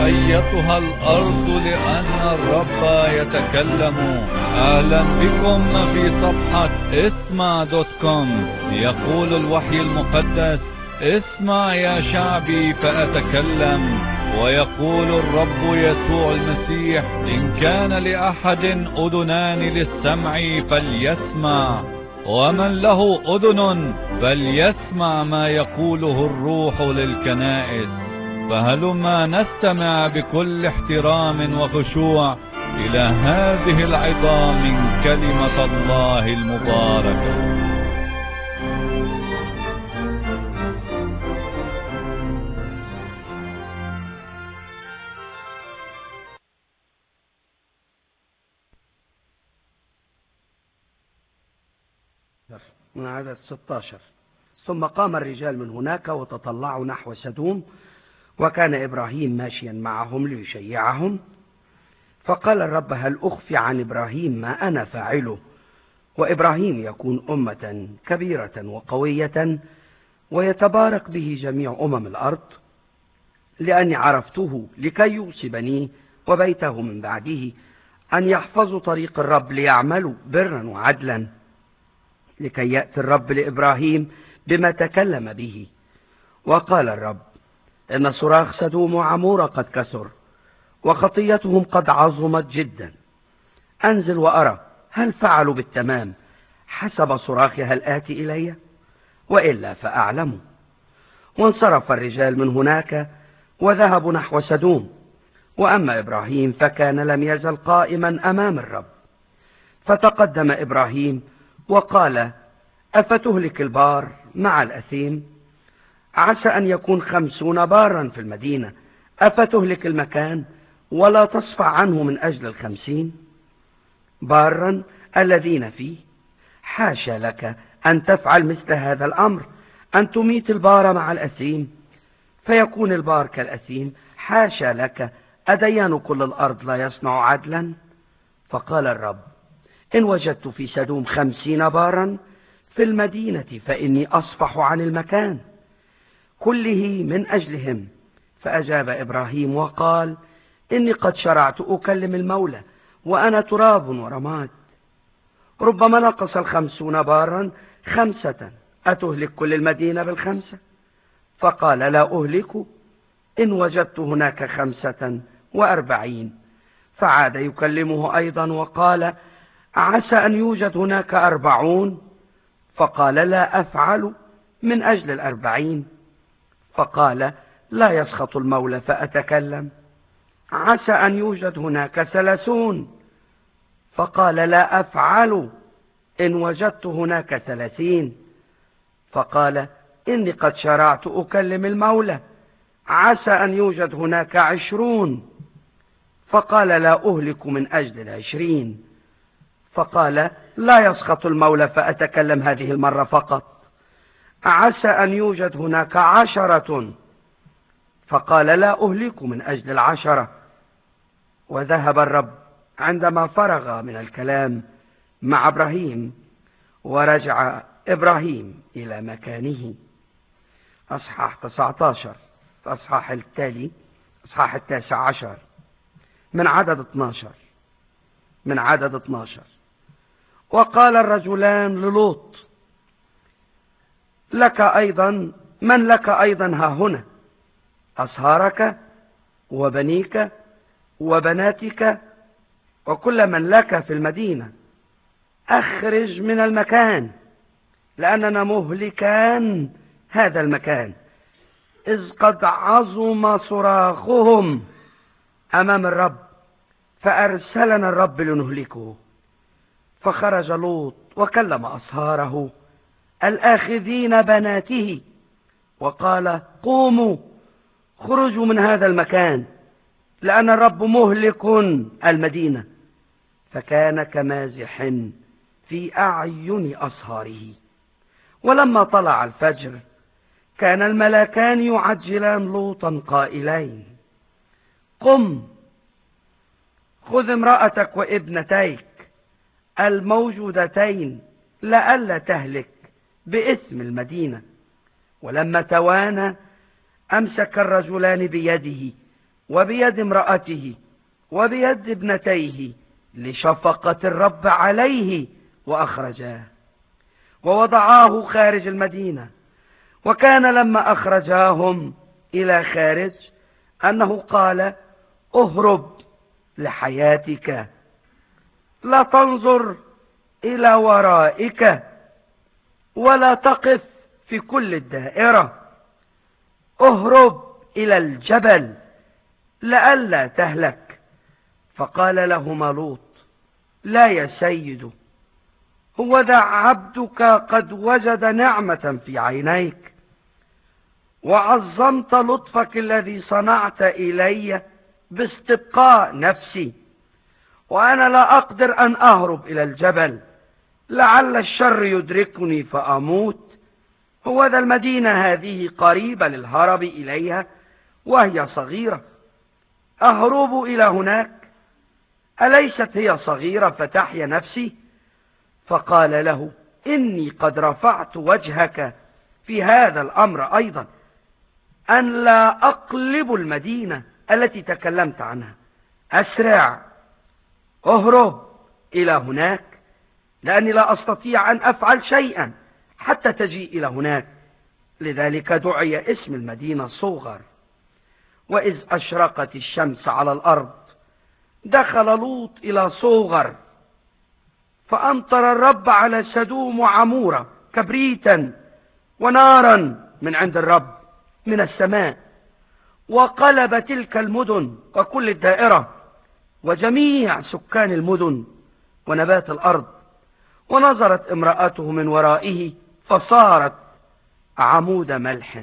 أيتها الأرض لأن الرب يتكلم أهلا بكم في صفحة اسمع دوت كوم يقول الوحي المقدس اسمع يا شعبي فأتكلم ويقول الرب يسوع المسيح إن كان لأحد أذنان للسمع فليسمع ومن له أذن فليسمع ما يقوله الروح للكنائس فهلما نستمع بكل احترام وخشوع إلى هذه العظام من كلمة الله المباركة من عدد 16 ثم قام الرجال من هناك وتطلعوا نحو سدوم وكان إبراهيم ماشيا معهم ليشيعهم فقال الرب هل أخفي عن إبراهيم ما أنا فاعله وإبراهيم يكون أمة كبيرة وقوية ويتبارك به جميع أمم الأرض لأني عرفته لكي يوصي بنيه وبيته من بعده أن يحفظوا طريق الرب ليعملوا برا وعدلا لكي يأتي الرب لإبراهيم بما تكلم به وقال الرب إن صراخ سدوم وعمورة قد كثر وخطيتهم قد عظمت جدا أنزل وأرى هل فعلوا بالتمام حسب صراخها الآتي إلي وإلا فأعلم وانصرف الرجال من هناك وذهبوا نحو سدوم وأما إبراهيم فكان لم يزل قائما أمام الرب فتقدم إبراهيم وقال أفتهلك البار مع الأثيم عسى أن يكون خمسون بارا في المدينة أفتهلك المكان ولا تصفع عنه من أجل الخمسين بارا الذين فيه حاشا لك أن تفعل مثل هذا الأمر أن تميت البار مع الأثيم فيكون البار كالأثيم حاشا لك أديان كل الأرض لا يصنع عدلا فقال الرب إن وجدت في سدوم خمسين بارا في المدينة فإني أصفح عن المكان كله من أجلهم فأجاب إبراهيم وقال إني قد شرعت أكلم المولى وأنا تراب ورماد ربما نقص الخمسون بارا خمسة أتهلك كل المدينة بالخمسة فقال لا أهلك إن وجدت هناك خمسة وأربعين فعاد يكلمه أيضا وقال عسى أن يوجد هناك أربعون فقال لا أفعل من أجل الأربعين فقال لا يسخط المولى فأتكلم عسى أن يوجد هناك ثلاثون فقال لا أفعل إن وجدت هناك ثلاثين فقال إني قد شرعت أكلم المولى عسى أن يوجد هناك عشرون فقال لا أهلك من أجل العشرين فقال لا يسخط المولى فأتكلم هذه المرة فقط عسى أن يوجد هناك عشرة فقال لا أهلك من أجل العشرة وذهب الرب عندما فرغ من الكلام مع إبراهيم ورجع إبراهيم إلى مكانه أصحاح 19 أصحاح التالي أصحاح التاسع عشر من عدد 12 من عدد 12 وقال الرجلان للوط لك أيضا من لك أيضا ها هنا أصهارك وبنيك وبناتك وكل من لك في المدينة أخرج من المكان لأننا مهلكان هذا المكان إذ قد عظم صراخهم أمام الرب فأرسلنا الرب لنهلكه فخرج لوط وكلم أصهاره الآخذين بناته وقال قوموا خرجوا من هذا المكان لأن الرب مهلك المدينة فكان كمازح في أعين أصهاره ولما طلع الفجر كان الملكان يعجلان لوطا قائلين قم خذ امرأتك وابنتيك الموجودتين لئلا تهلك باسم المدينة ولما توانى أمسك الرجلان بيده وبيد امرأته وبيد ابنتيه لشفقة الرب عليه وأخرجاه ووضعاه خارج المدينة وكان لما أخرجاهم إلى خارج أنه قال اهرب لحياتك لا تنظر إلى ورائك ولا تقف في كل الدائرة اهرب إلى الجبل لئلا تهلك فقال لهما لوط لا يا سيد هو ذا عبدك قد وجد نعمة في عينيك وعظمت لطفك الذي صنعت إلي باستبقاء نفسي وأنا لا أقدر أن أهرب إلى الجبل لعل الشر يدركني فأموت هو ذا المدينة هذه قريبة للهرب إليها وهي صغيرة أهرب إلى هناك أليست هي صغيرة فتحيا نفسي فقال له إني قد رفعت وجهك في هذا الأمر أيضا أن لا أقلب المدينة التي تكلمت عنها أسرع اهرب إلى هناك لأني لا أستطيع أن أفعل شيئا حتى تجيء إلى هناك لذلك دعي اسم المدينة صغر وإذ أشرقت الشمس على الأرض دخل لوط إلى صغر فأمطر الرب على سدوم وعمورة كبريتا ونارا من عند الرب من السماء وقلب تلك المدن وكل الدائرة وجميع سكان المدن ونبات الأرض ونظرت امرأته من ورائه فصارت عمود ملح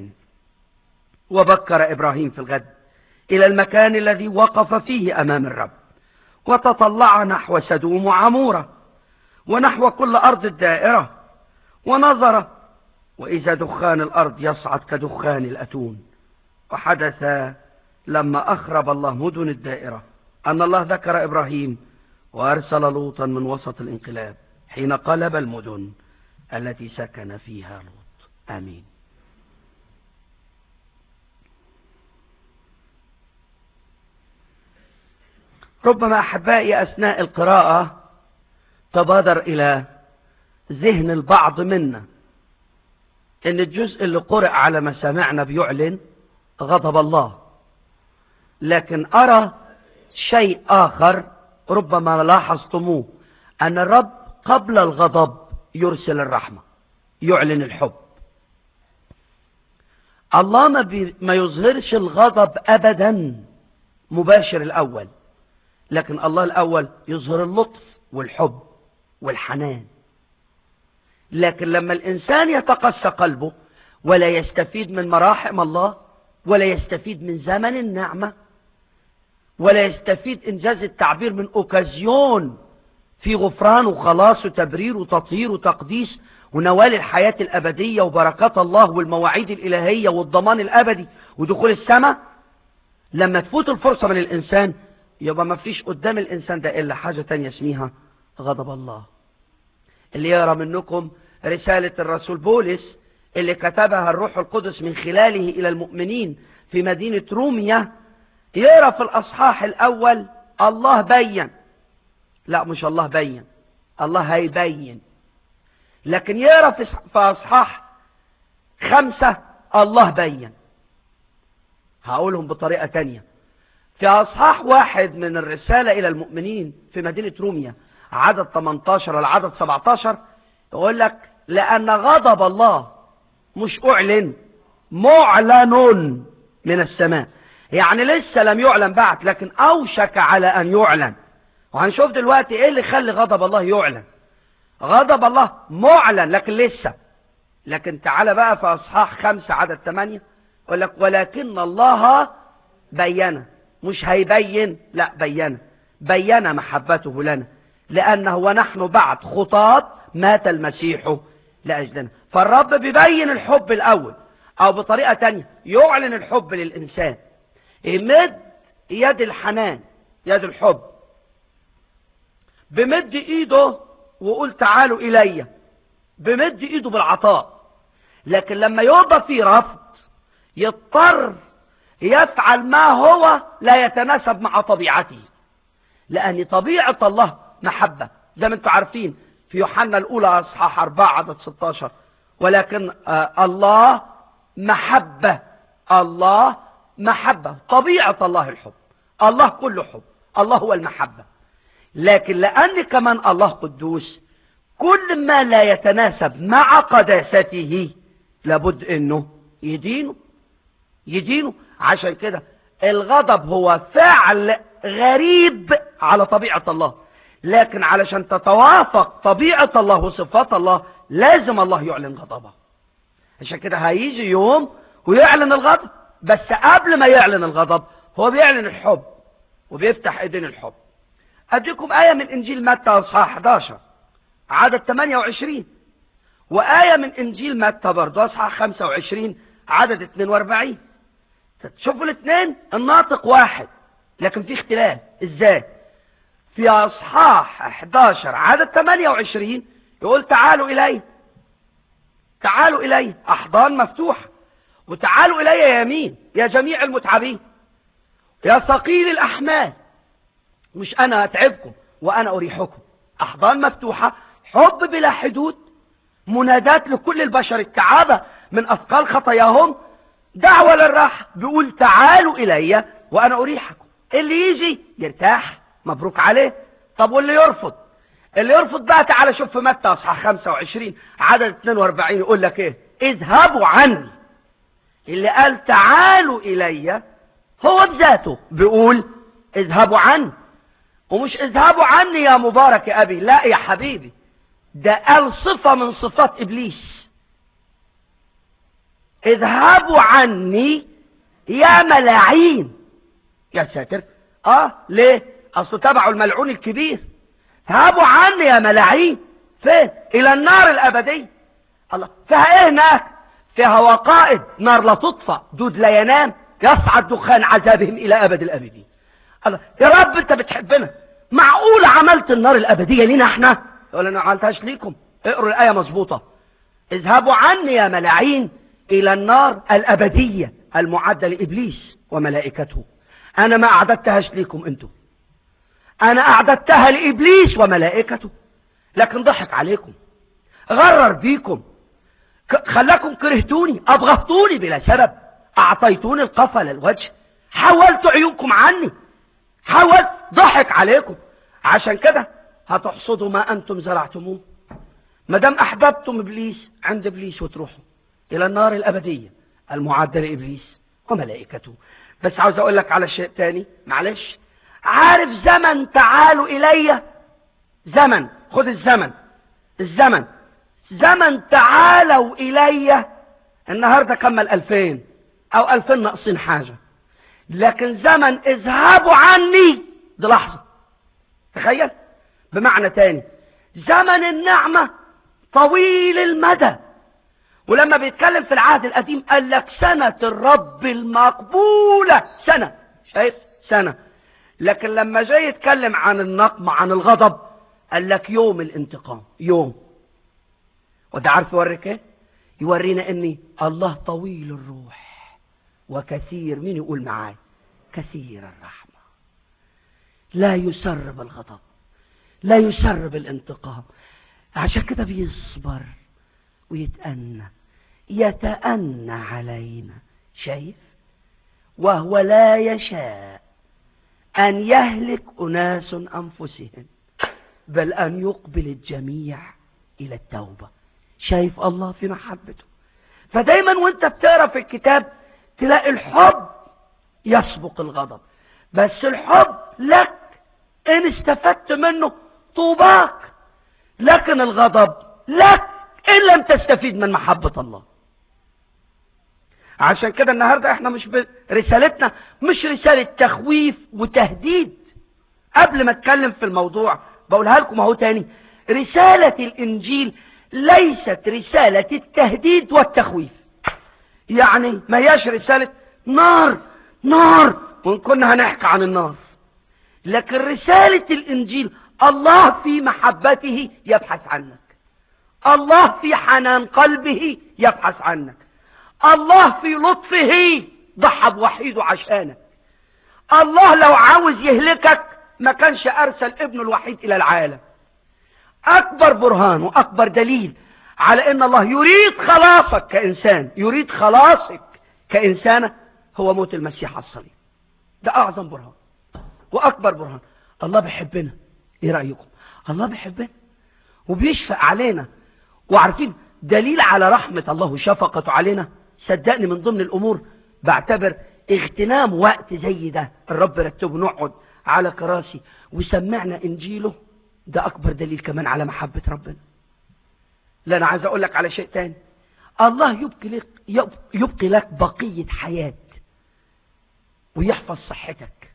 وبكر إبراهيم في الغد إلى المكان الذي وقف فيه أمام الرب وتطلع نحو سدوم وعمورة ونحو كل أرض الدائرة ونظر وإذا دخان الأرض يصعد كدخان الأتون وحدث لما أخرب الله مدن الدائرة أن الله ذكر إبراهيم وأرسل لوطا من وسط الانقلاب حين قلب المدن التي سكن فيها لوط آمين ربما أحبائي أثناء القراءة تبادر إلى ذهن البعض منا ان الجزء اللي قرأ على مسامعنا بيعلن غضب الله لكن أرى شيء آخر ربما لاحظتموه أن الرب قبل الغضب يرسل الرحمة يعلن الحب الله ما, بي ما يظهرش الغضب أبدا مباشر الأول لكن الله الأول يظهر اللطف والحب والحنان لكن لما الإنسان يتقسى قلبه ولا يستفيد من مراحم الله ولا يستفيد من زمن النعمة ولا يستفيد إنجاز التعبير من أوكازيون في غفران وخلاص وتبرير وتطهير وتقديس ونوال الحياة الأبدية وبركات الله والمواعيد الإلهية والضمان الأبدي ودخول السماء لما تفوت الفرصة من الإنسان يبقى ما فيش قدام الإنسان ده إلا حاجة تانية اسمها غضب الله اللي يرى منكم رسالة الرسول بولس اللي كتبها الروح القدس من خلاله إلى المؤمنين في مدينة روميا يرى في الأصحاح الأول الله بين لا مش الله بين الله هيبين لكن يرى في أصحاح خمسة الله بين هقولهم بطريقة تانية في أصحاح واحد من الرسالة إلى المؤمنين في مدينة روميا عدد 18 العدد 17 يقول لك لأن غضب الله مش أعلن معلن من السماء يعني لسه لم يعلن بعد لكن أوشك على أن يعلن وهنشوف دلوقتي إيه اللي خلي غضب الله يعلن غضب الله معلن لكن لسه لكن تعالى بقى في أصحاح خمسة عدد ثمانية يقول لك ولكن الله بين مش هيبين لا بين بين محبته لنا لأنه ونحن بعد خطاط مات المسيح لأجلنا فالرب بيبين الحب الأول أو بطريقة تانية يعلن الحب للإنسان يمد يد الحنان يد الحب بمد ايده وقول تعالوا الي بمد ايده بالعطاء لكن لما يبقى في رفض يضطر يفعل ما هو لا يتناسب مع طبيعته لأن طبيعة الله محبة زي ما انتم عارفين في يوحنا الأولى أصحاح 4 عدد 16 ولكن آه الله محبة الله محبة طبيعة الله الحب الله كله حب الله هو المحبة لكن لأن كمان الله قدوس كل ما لا يتناسب مع قداسته لابد انه يدينه يدينه عشان كده الغضب هو فعل غريب على طبيعة الله لكن علشان تتوافق طبيعة الله وصفات الله لازم الله يعلن غضبه عشان كده هيجي يوم ويعلن الغضب بس قبل ما يعلن الغضب هو بيعلن الحب وبيفتح ايدين الحب اديكم آية من انجيل متى اصحاح 11 عدد 28 وآية من انجيل متى برضه اصحاح 25 عدد 42 شوفوا الاثنين الناطق واحد لكن في اختلاف ازاي في اصحاح 11 عدد 28 يقول تعالوا الي تعالوا الي احضان مفتوحه وتعالوا الي يا يمين يا جميع المتعبين يا ثقيل الاحمال مش انا اتعبكم وانا اريحكم احضان مفتوحه حب بلا حدود منادات لكل البشر التعابه من اثقال خطاياهم دعوه للراحه بيقول تعالوا الي وانا اريحكم اللي يجي يرتاح مبروك عليه طب واللي يرفض اللي يرفض بقى تعالى شوف في متى اصحاح 25 عدد 42 يقول لك ايه اذهبوا عني اللي قال تعالوا الي هو بذاته بيقول اذهبوا عني ومش اذهبوا عني يا مبارك يا ابي لا يا حبيبي ده قال صفة من صفات ابليس اذهبوا عني يا ملاعين يا ساتر اه ليه اصل تبعوا الملعون الكبير اذهبوا عني يا ملاعين فين الى النار الابدية الله فيها ايه هناك فيها وقائد نار لا تطفى دود لا ينام يصعد دخان عذابهم الى ابد الابدين الله يا رب انت بتحبنا معقول عملت النار الابدية لينا احنا يقول انا ما عملتهاش ليكم اقروا الايه مظبوطه اذهبوا عني يا ملاعين الى النار الابديه المعده لابليس وملائكته انا ما اعددتهاش ليكم انتم انا اعددتها لابليس وملائكته لكن ضحك عليكم غرر بيكم خلاكم كرهتوني ابغضتوني بلا سبب اعطيتوني القفا للوجه حولت عيونكم عني حول ضحك عليكم عشان كده هتحصدوا ما انتم زرعتموه ما دام احببتم ابليس عند ابليس وتروحوا الى النار الابديه المعده لابليس وملائكته بس عاوز اقول لك على شيء تاني معلش عارف زمن تعالوا الي زمن خد الزمن الزمن زمن تعالوا الي النهارده كمل الفين او الفين ناقصين حاجه لكن زمن اذهبوا عني دي لحظه تخيل بمعنى تاني زمن النعمة طويل المدى ولما بيتكلم في العهد القديم قال لك سنة الرب المقبولة سنة شايف سنة لكن لما جاي يتكلم عن النقم عن الغضب قال لك يوم الانتقام يوم وده عارف يوريك ايه يورينا ان الله طويل الروح وكثير مين يقول معاي كثير الرحمة لا يسر بالغضب لا يسر بالانتقام عشان كده بيصبر ويتأنى يتأنى علينا شايف وهو لا يشاء أن يهلك أناس أنفسهم بل أن يقبل الجميع إلى التوبة شايف الله في محبته فدايما وانت بتقرا في الكتاب تلاقي الحب يسبق الغضب بس الحب لك ان استفدت منه طوباك لكن الغضب لك ان لم تستفيد من محبة الله عشان كده النهاردة احنا مش ب... رسالتنا مش رسالة تخويف وتهديد قبل ما اتكلم في الموضوع بقولها لكم اهو تاني رسالة الانجيل ليست رسالة التهديد والتخويف يعني ما هياش رسالة نار نار وان كنا هنحكي عن النار لكن رسالة الانجيل الله في محبته يبحث عنك الله في حنان قلبه يبحث عنك الله في لطفه ضحى بوحيده عشانك الله لو عاوز يهلكك ما كانش ارسل ابنه الوحيد الى العالم اكبر برهان واكبر دليل على ان الله يريد خلاصك كانسان يريد خلاصك كانسانه هو موت المسيح على الصليب ده اعظم برهان واكبر برهان الله بيحبنا ايه رايكم الله بيحبنا وبيشفق علينا وعارفين دليل على رحمة الله وشفقته علينا صدقني من ضمن الامور بعتبر اغتنام وقت زي ده الرب رتبه نقعد على كراسي وسمعنا انجيله ده اكبر دليل كمان على محبة ربنا لا انا عايز اقول لك على شيء تاني الله يبقي لك يبقي لك بقية حياة ويحفظ صحتك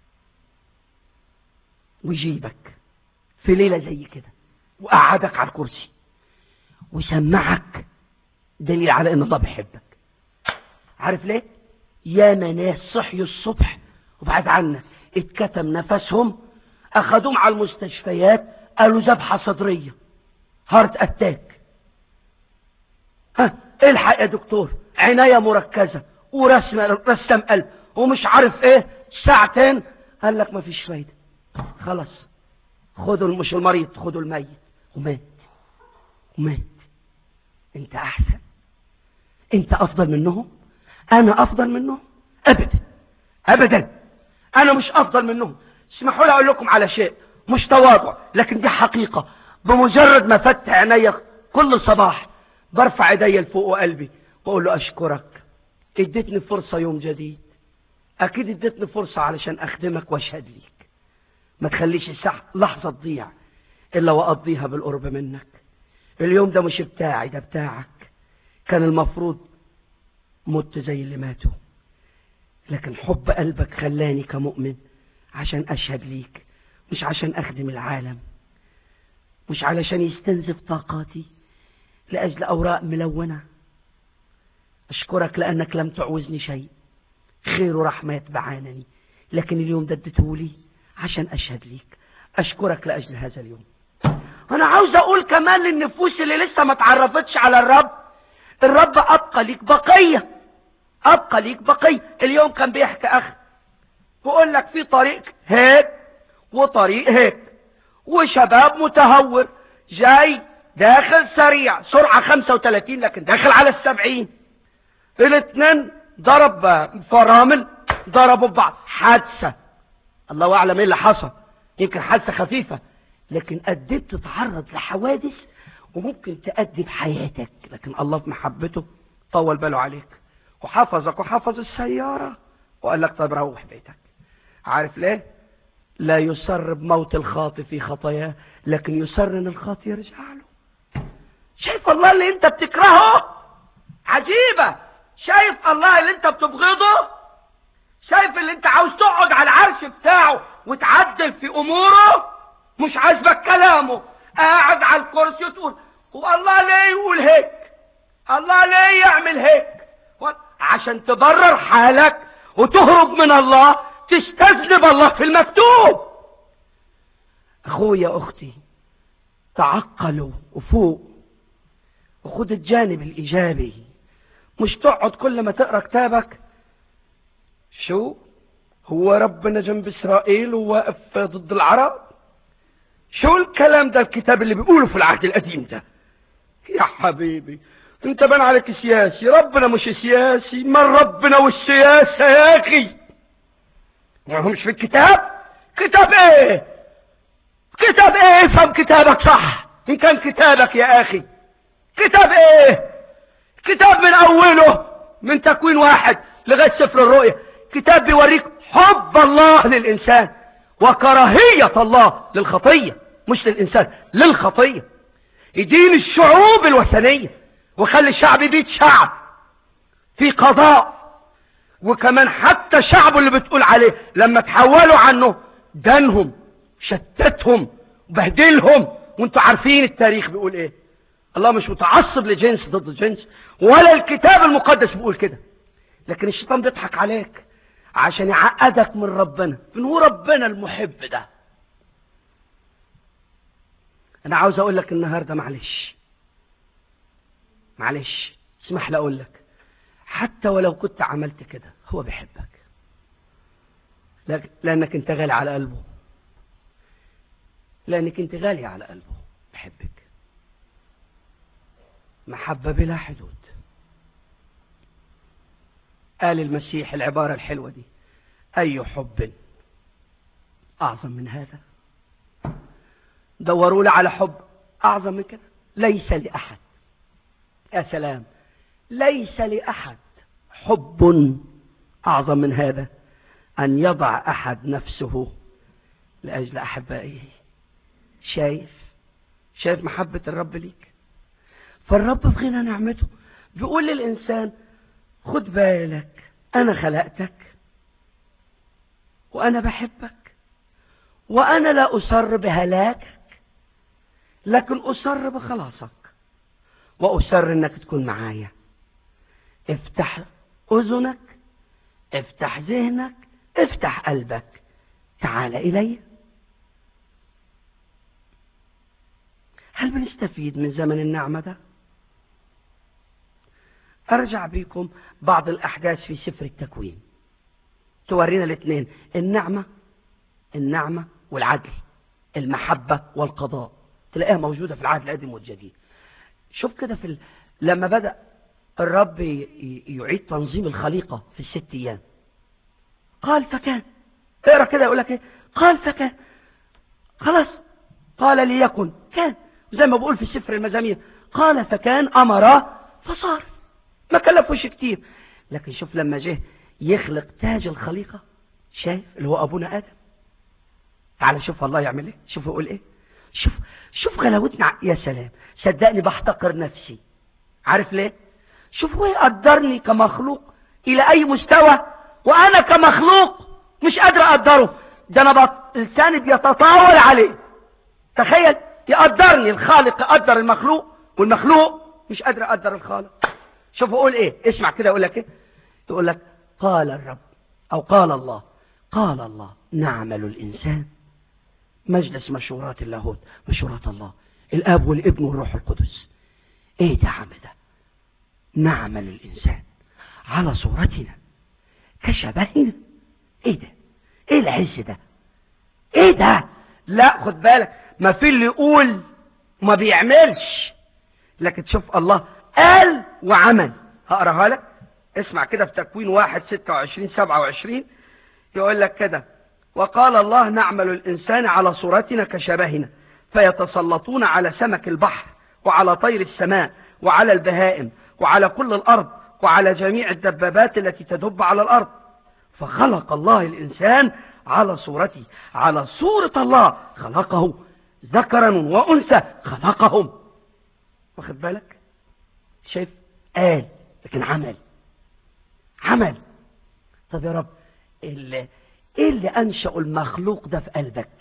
ويجيبك في ليلة زي كده وقعدك على الكرسي وسمعك دليل على ان الله بيحبك عارف ليه يا ناس صحيوا الصبح وبعد عنا اتكتم نفسهم اخدوهم على المستشفيات قالوا ذبحه صدريه هارت اتاك ها الحق يا دكتور عنايه مركزه ورسم رسم قلب ومش عارف ايه ساعتين قال لك مفيش فايده خلاص خدوا مش المريض خدوا الميت ومات ومات انت احسن انت افضل منهم انا افضل منهم ابدا ابدا انا مش افضل منهم اسمحوا لي اقول لكم على شيء مش تواضع لكن دي حقيقة بمجرد ما فتح عيني كل صباح برفع ايدي لفوق وقلبي واقول له اشكرك اديتني فرصة يوم جديد اكيد اديتني فرصة علشان اخدمك واشهد ليك ما تخليش الساعة لحظة تضيع الا واقضيها بالقرب منك اليوم ده مش بتاعي ده بتاعك كان المفروض مت زي اللي ماتوا لكن حب قلبك خلاني كمؤمن عشان أشهد ليك مش عشان أخدم العالم مش علشان يستنزف طاقاتي لأجل أوراق ملونة أشكرك لأنك لم تعوزني شيء خير ورحمة يتبعانني لكن اليوم ده اديتهولي عشان أشهد ليك أشكرك لأجل هذا اليوم أنا عاوز أقول كمان للنفوس اللي لسه ما تعرفتش على الرب الرب أبقى ليك بقية أبقى ليك بقية اليوم كان بيحكي أخ بقول لك في طريق هيك وطريق هيك وشباب متهور جاي داخل سريع سرعة 35 لكن داخل على السبعين الاثنين ضرب فرامل ضربوا ببعض حادثة الله أعلم ايه اللي حصل يمكن حادثة خفيفة لكن قدرت تتعرض لحوادث وممكن تأدي بحياتك لكن الله في محبته طول باله عليك وحفظك وحفظ السيارة وقال لك طيب روح بيتك عارف ليه لا يسر بموت الخاطئ في خطاياه لكن يسر ان الخاطئ يرجع له شايف الله اللي انت بتكرهه عجيبة شايف الله اللي انت بتبغضه شايف اللي انت عاوز تقعد على العرش بتاعه وتعدل في اموره مش عاجبك كلامه قاعد على الكرسي وتقول والله ليه يقول هيك الله ليه يعمل هيك عشان تبرر حالك وتهرب من الله تستذنب الله في المكتوب اخويا اختي تعقلوا وفوق وخد الجانب الايجابي مش تقعد كل ما تقرا كتابك شو هو ربنا جنب اسرائيل وواقف ضد العرب شو الكلام ده الكتاب اللي بيقوله في العهد القديم ده يا حبيبي انت بان عليك سياسي ربنا مش سياسي من ربنا والسياسة يا اخي هم مش في الكتاب كتاب ايه كتاب ايه افهم كتابك صح ان كان كتابك يا اخي كتاب ايه كتاب من اوله من تكوين واحد لغاية سفر الرؤية كتاب بيوريك حب الله للانسان وكراهية الله للخطية مش للإنسان للخطية يدين الشعوب الوثنية وخلي الشعب يبيت شعب في قضاء وكمان حتى شعبه اللي بتقول عليه لما تحولوا عنه دانهم شتتهم بهدلهم وانتوا عارفين التاريخ بيقول ايه الله مش متعصب لجنس ضد جنس ولا الكتاب المقدس بيقول كده لكن الشيطان بيضحك عليك عشان يعقدك من ربنا من هو ربنا المحب ده انا عاوز اقول لك النهارده معلش معلش اسمح لي اقول لك حتى ولو كنت عملت كده هو بيحبك لأنك انت غالي على قلبه لأنك انت غالي على قلبه بحبك محبة بلا حدود قال المسيح العبارة الحلوة دي أي حب أعظم من هذا دوروا لي على حب أعظم من كده ليس لأحد يا سلام ليس لأحد حب أعظم من هذا أن يضع أحد نفسه لأجل أحبائه شايف شايف محبة الرب ليك فالرب في غنى نعمته بيقول للإنسان خد بالك أنا خلقتك وأنا بحبك وأنا لا أصر بهلاكك لكن أصر بخلاصك وأصر أنك تكون معايا افتح أذنك افتح ذهنك افتح قلبك تعال إلي هل بنستفيد من زمن النعمة ده أرجع بكم بعض الأحداث في سفر التكوين تورينا الاثنين النعمة النعمة والعدل المحبة والقضاء تلاقيها موجودة في العهد القديم والجديد شوف كده في ال... لما بدأ الرب يعيد تنظيم الخليقة في الست أيام قال فكان اقرا كده يقول لك ايه قال فكان خلاص قال ليكن كان زي ما بقول في سفر المزامير قال فكان أمر فصار ما كلفوش كتير لكن شوف لما جه يخلق تاج الخليقة شايف اللي هو أبونا آدم تعال شوف الله يعمل ايه شوف يقول ايه شوف شوف غلاوتنا يا سلام صدقني بحتقر نفسي عارف ليه شوف هو يقدرني كمخلوق الى اي مستوى وانا كمخلوق مش قادر اقدره ده انا بط... لساني بيتطاول عليه تخيل يقدرني الخالق يقدر المخلوق والمخلوق مش قادر اقدر الخالق شوف اقول ايه اسمع كده اقول لك ايه يقول لك قال الرب او قال الله قال الله نعمل الانسان مجلس مشورات اللاهوت مشورات الله الاب والابن والروح القدس ايه ده عم ده نعمل الانسان على صورتنا كشبهنا ايه ده ايه العز ده ايه ده لا خد بالك ما في اللي يقول ما بيعملش لكن تشوف الله قال وعمل هقراها لك اسمع كده في تكوين واحد ستة وعشرين سبعة وعشرين يقول لك كده وقال الله نعمل الإنسان على صورتنا كشبهنا فيتسلطون على سمك البحر وعلى طير السماء وعلى البهائم وعلى كل الأرض وعلى جميع الدبابات التي تدب على الأرض فخلق الله الإنسان على صورته على صورة الله خلقه ذكرا وأنثى خلقهم واخد بالك شايف قال لكن عمل عمل طب يا رب اللي ايه اللي انشأ المخلوق ده في قلبك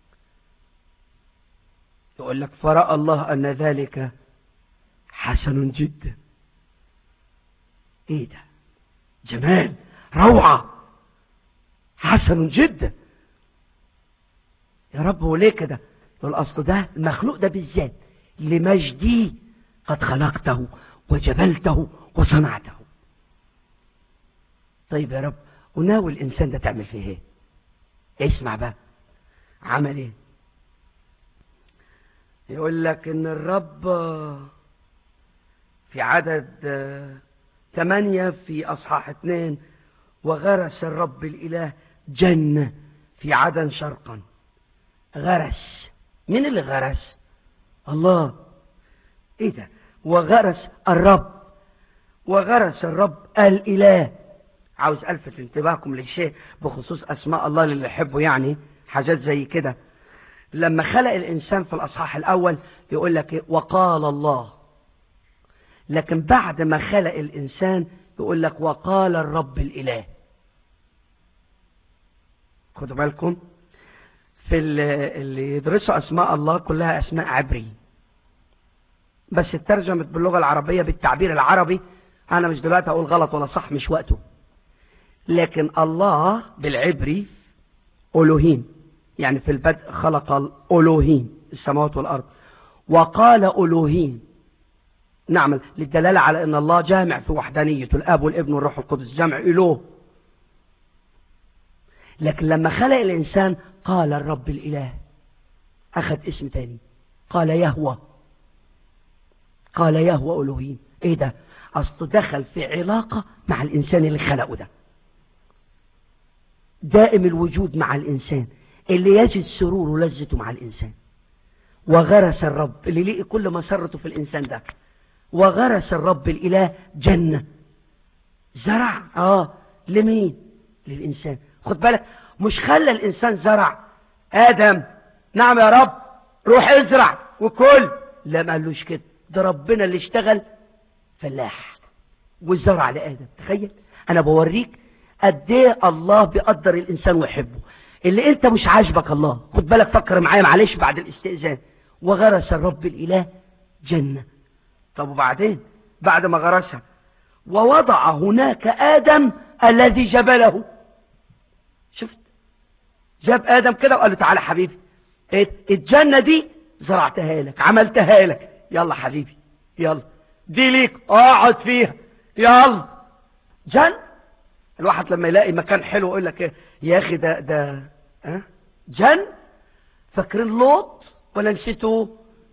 يقول لك فرأى الله ان ذلك حسن جدا ايه ده جمال روعة حسن جدا يا رب هو ليه كده يقول اصل ده المخلوق ده بالذات لمجدي قد خلقته وجبلته وصنعته طيب يا رب وناوي الإنسان ده تعمل فيه ايه اسمع بقى عمل ايه يقول لك ان الرب في عدد ثمانية في أصحاح اثنين وغرس الرب الإله جنة في عدن شرقا غرس مين اللي غرس الله ايه ده وغرس الرب وغرس الرب الإله عاوز ألفت انتباهكم للشيء بخصوص أسماء الله اللي يحبه يعني حاجات زي كده لما خلق الإنسان في الأصحاح الأول يقول لك إيه؟ وقال الله لكن بعد ما خلق الإنسان يقول لك وقال الرب الإله خدوا بالكم في اللي يدرسوا أسماء الله كلها أسماء عبري بس اترجمت باللغة العربية بالتعبير العربي أنا مش دلوقتي أقول غلط ولا صح مش وقته لكن الله بالعبري ألوهيم يعني في البدء خلق الألوهيم السماوات والأرض وقال ألوهيم نعمل للدلالة على أن الله جامع في وحدانيته الآب والابن والروح القدس جمع إله لكن لما خلق الإنسان قال الرب الإله أخذ اسم تاني قال يهوى قال يهوى ألوهين إيه ده أصله دخل في علاقة مع الإنسان اللي خلقه ده دائم الوجود مع الإنسان اللي يجد سرور ولذته مع الإنسان وغرس الرب اللي لقي كل مسرته في الإنسان ده وغرس الرب الإله جنة زرع آه لمين للإنسان خد بالك مش خلى الإنسان زرع آدم نعم يا رب روح ازرع وكل لا ما قالوش كده ده ربنا اللي اشتغل فلاح والزرع لآدم تخيل أنا بوريك قد ايه الله بيقدر الإنسان ويحبه اللي انت مش عاجبك الله خد بالك فكر معايا معلش بعد الاستئذان وغرس الرب الإله جنة طب وبعدين بعد ما غرسها ووضع هناك آدم الذي جبله شفت جاب آدم كده وقال له تعالى حبيبي الجنة دي زرعتها لك عملتها لك يلا حبيبي يلا دي ليك اقعد فيها يلا جن الواحد لما يلاقي مكان حلو يقول لك ايه يا اخي ده ده ها جن فاكرين لوط ولا نسيتوا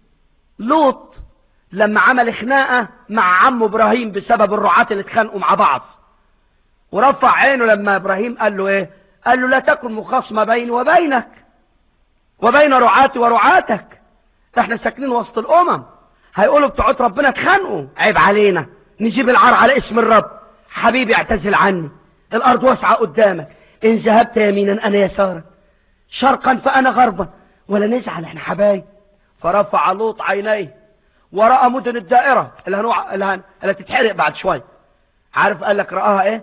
لوط لما عمل خناقه مع عمه ابراهيم بسبب الرعاة اللي اتخانقوا مع بعض ورفع عينه لما ابراهيم قال له ايه قال له لا تكن مخاصمه بيني وبينك وبين رعاتي ورعاتك احنا ساكنين وسط الامم هيقولوا بتوع ربنا اتخانقوا عيب علينا نجيب العار على اسم الرب حبيبي اعتزل عني الارض واسعه قدامك ان ذهبت يمينا انا يسارا شرقا فانا غربا ولا نزعل احنا حبايب فرفع لوط عينيه وراى مدن الدائره اللي هنوع اللي, هن... اللي تتحرق بعد شوي عارف قال لك راها ايه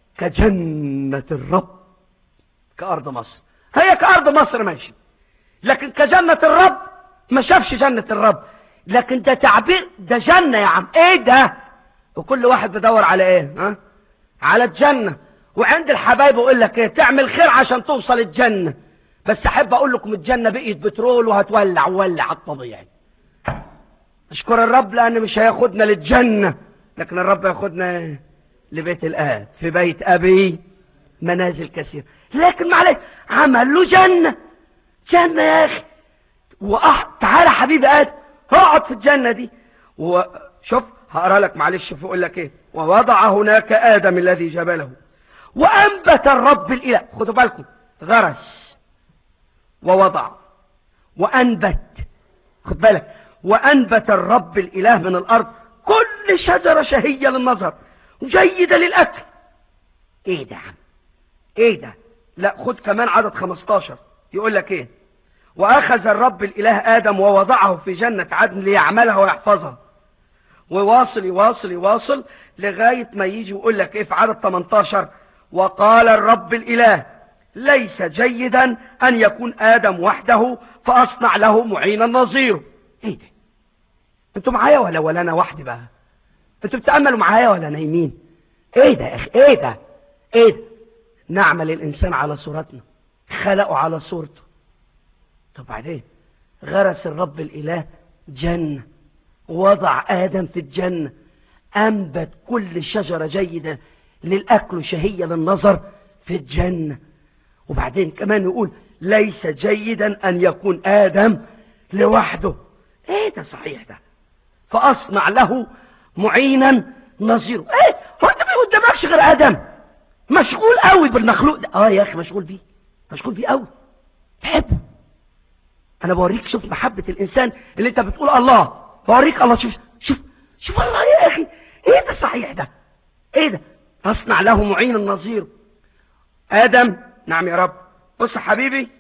كجنه الرب كارض مصر هي كارض مصر ماشي لكن كجنه الرب ما شافش جنه الرب لكن ده تعبير ده جنه يا عم ايه ده وكل واحد بيدور على ايه ها على الجنه وعند الحبايب يقول لك ايه تعمل خير عشان توصل الجنه بس احب اقول لكم الجنه بقيت بترول وهتولع وولع على الطبيعي اشكر الرب لان مش هياخدنا للجنه لكن الرب ياخدنا لبيت الاب في بيت ابي منازل كثيره لكن معلش عمل له جنه جنه يا اخي وأح... تعالى حبيبي ادم اقعد في الجنه دي وشوف هقرا لك معلش شوف يقول لك ايه ووضع هناك ادم الذي جبله وانبت الرب الاله خدوا بالكم غرس ووضع وانبت خد بالك وانبت الرب الاله من الارض كل شجره شهيه للنظر جيده للاكل ايه ده عم ايه ده لا خد كمان عدد 15 يقول لك ايه واخذ الرب الاله ادم ووضعه في جنه عدن ليعملها ويحفظها وواصل يواصل يواصل لغايه ما يجي يقول لك ايه في عدد 18 وقال الرب الاله ليس جيدا ان يكون ادم وحده فاصنع له معينا نظيره ايه ده انتوا معايا ولا ولا انا وحدي بقى انتوا بتاملوا معايا ولا نايمين ايه ده يا اخي ايه ده ايه ده نعمل الانسان على صورتنا خلقه على صورته طب بعدين غرس الرب الاله جنه وضع ادم في الجنه انبت كل شجره جيده للاكل شهيه للنظر في الجنه وبعدين كمان يقول ليس جيدا ان يكون ادم لوحده ايه ده صحيح ده فاصنع له معينا نظيره ايه هو انت ما قدامكش غير ادم مشغول قوي بالمخلوق ده اه يا اخي مشغول بيه مشغول بيه قوي تحبه انا بوريك شوف محبة الانسان اللي انت بتقول الله بوريك الله شوف شوف شوف الله يا اخي ايه ده صحيح ده ايه ده اصنع له معين النظير ادم نعم يا رب بص يا حبيبي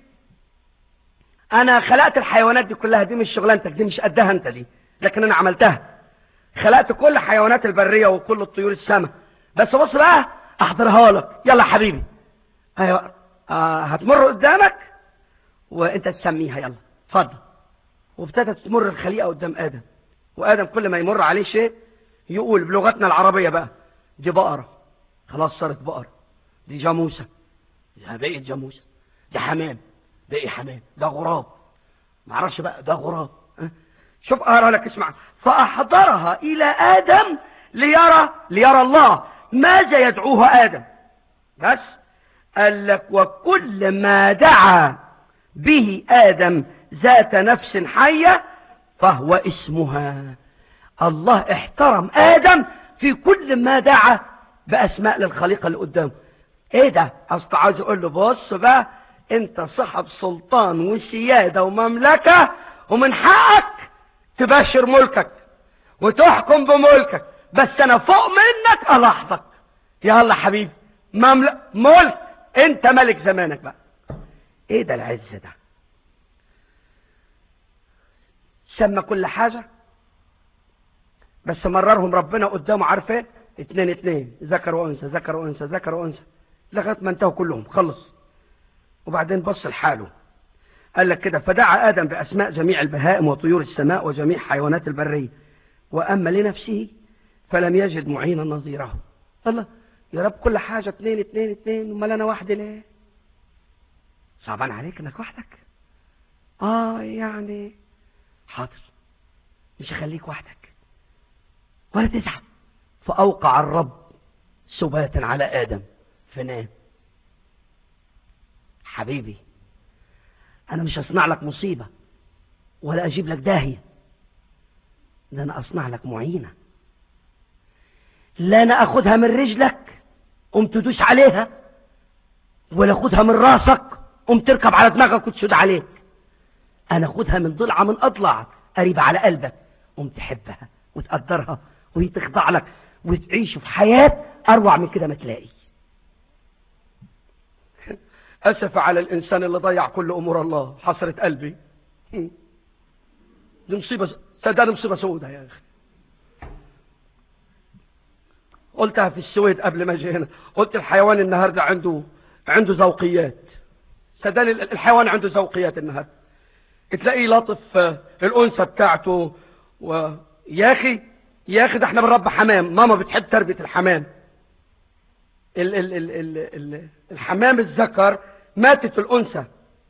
انا خلقت الحيوانات دي كلها دي مش شغلانتك دي مش قدها انت دي لكن انا عملتها خلقت كل حيوانات البرية وكل الطيور السماء بس بص بقى احضرها لك يلا يا حبيبي ايوه آه هتمر قدامك وانت تسميها يلا اتفضل وابتدت تمر الخليقه قدام ادم وادم كل ما يمر عليه شيء يقول بلغتنا العربيه بقى دي بقره خلاص صارت بقره دي جاموسه دي بقت جاموسه دي حمام بقي حمام ده غراب معرفش بقى ده غراب أه؟ شوف اقرا لك اسمع فاحضرها الى ادم ليرى ليرى الله ماذا يدعوه ادم بس قال لك وكل ما دعا به ادم ذات نفس حيه فهو اسمها الله احترم ادم في كل ما دعا باسماء للخليقه اللي قدامه ايه ده اصل عاوز اقول له بص بقى انت صاحب سلطان وسياده ومملكه ومن حقك تباشر ملكك وتحكم بملكك بس انا فوق منك الاحظك يلا حبيبي مملك ملك انت ملك زمانك بقى ايه ده العز ده سمى كل حاجة بس مررهم ربنا قدامه عارف ايه اتنين اتنين ذكر وانثى ذكر وانثى ذكر وانثى لغايه ما انتهوا كلهم خلص وبعدين بص لحاله قال لك كده فدعا ادم باسماء جميع البهائم وطيور السماء وجميع حيوانات البريه واما لنفسه فلم يجد معينا نظيره الله يا رب كل حاجه اتنين اتنين اتنين امال انا وحدي ليه صعبان عليك انك وحدك اه يعني حاضر مش هخليك وحدك ولا تزعل فأوقع الرب سباتا على آدم فنام حبيبي أنا مش هصنع لك مصيبة ولا أجيب لك داهية ده أنا أصنع لك معينة لا أنا أخدها من رجلك قم تدوس عليها ولا أخدها من راسك قم تركب على دماغك وتشد عليك انا اخدها من ضلعة من اضلع قريبة على قلبك قوم تحبها وتقدرها وهي تخضع لك وتعيش في حياة اروع من كده ما تلاقي اسف على الانسان اللي ضيع كل امور الله حسرة قلبي دي مصيبة صدقني مصيبة سودة يا اخي قلتها في السويد قبل ما اجي هنا قلت الحيوان النهارده عنده عنده ذوقيات صدقني الحيوان عنده ذوقيات النهارده تلاقيه لطف الانثى بتاعته و... يا اخي يا اخي ده احنا بنربي حمام ماما بتحب تربيه الحمام ال ال ال ال ال الحمام الذكر ماتت الانثى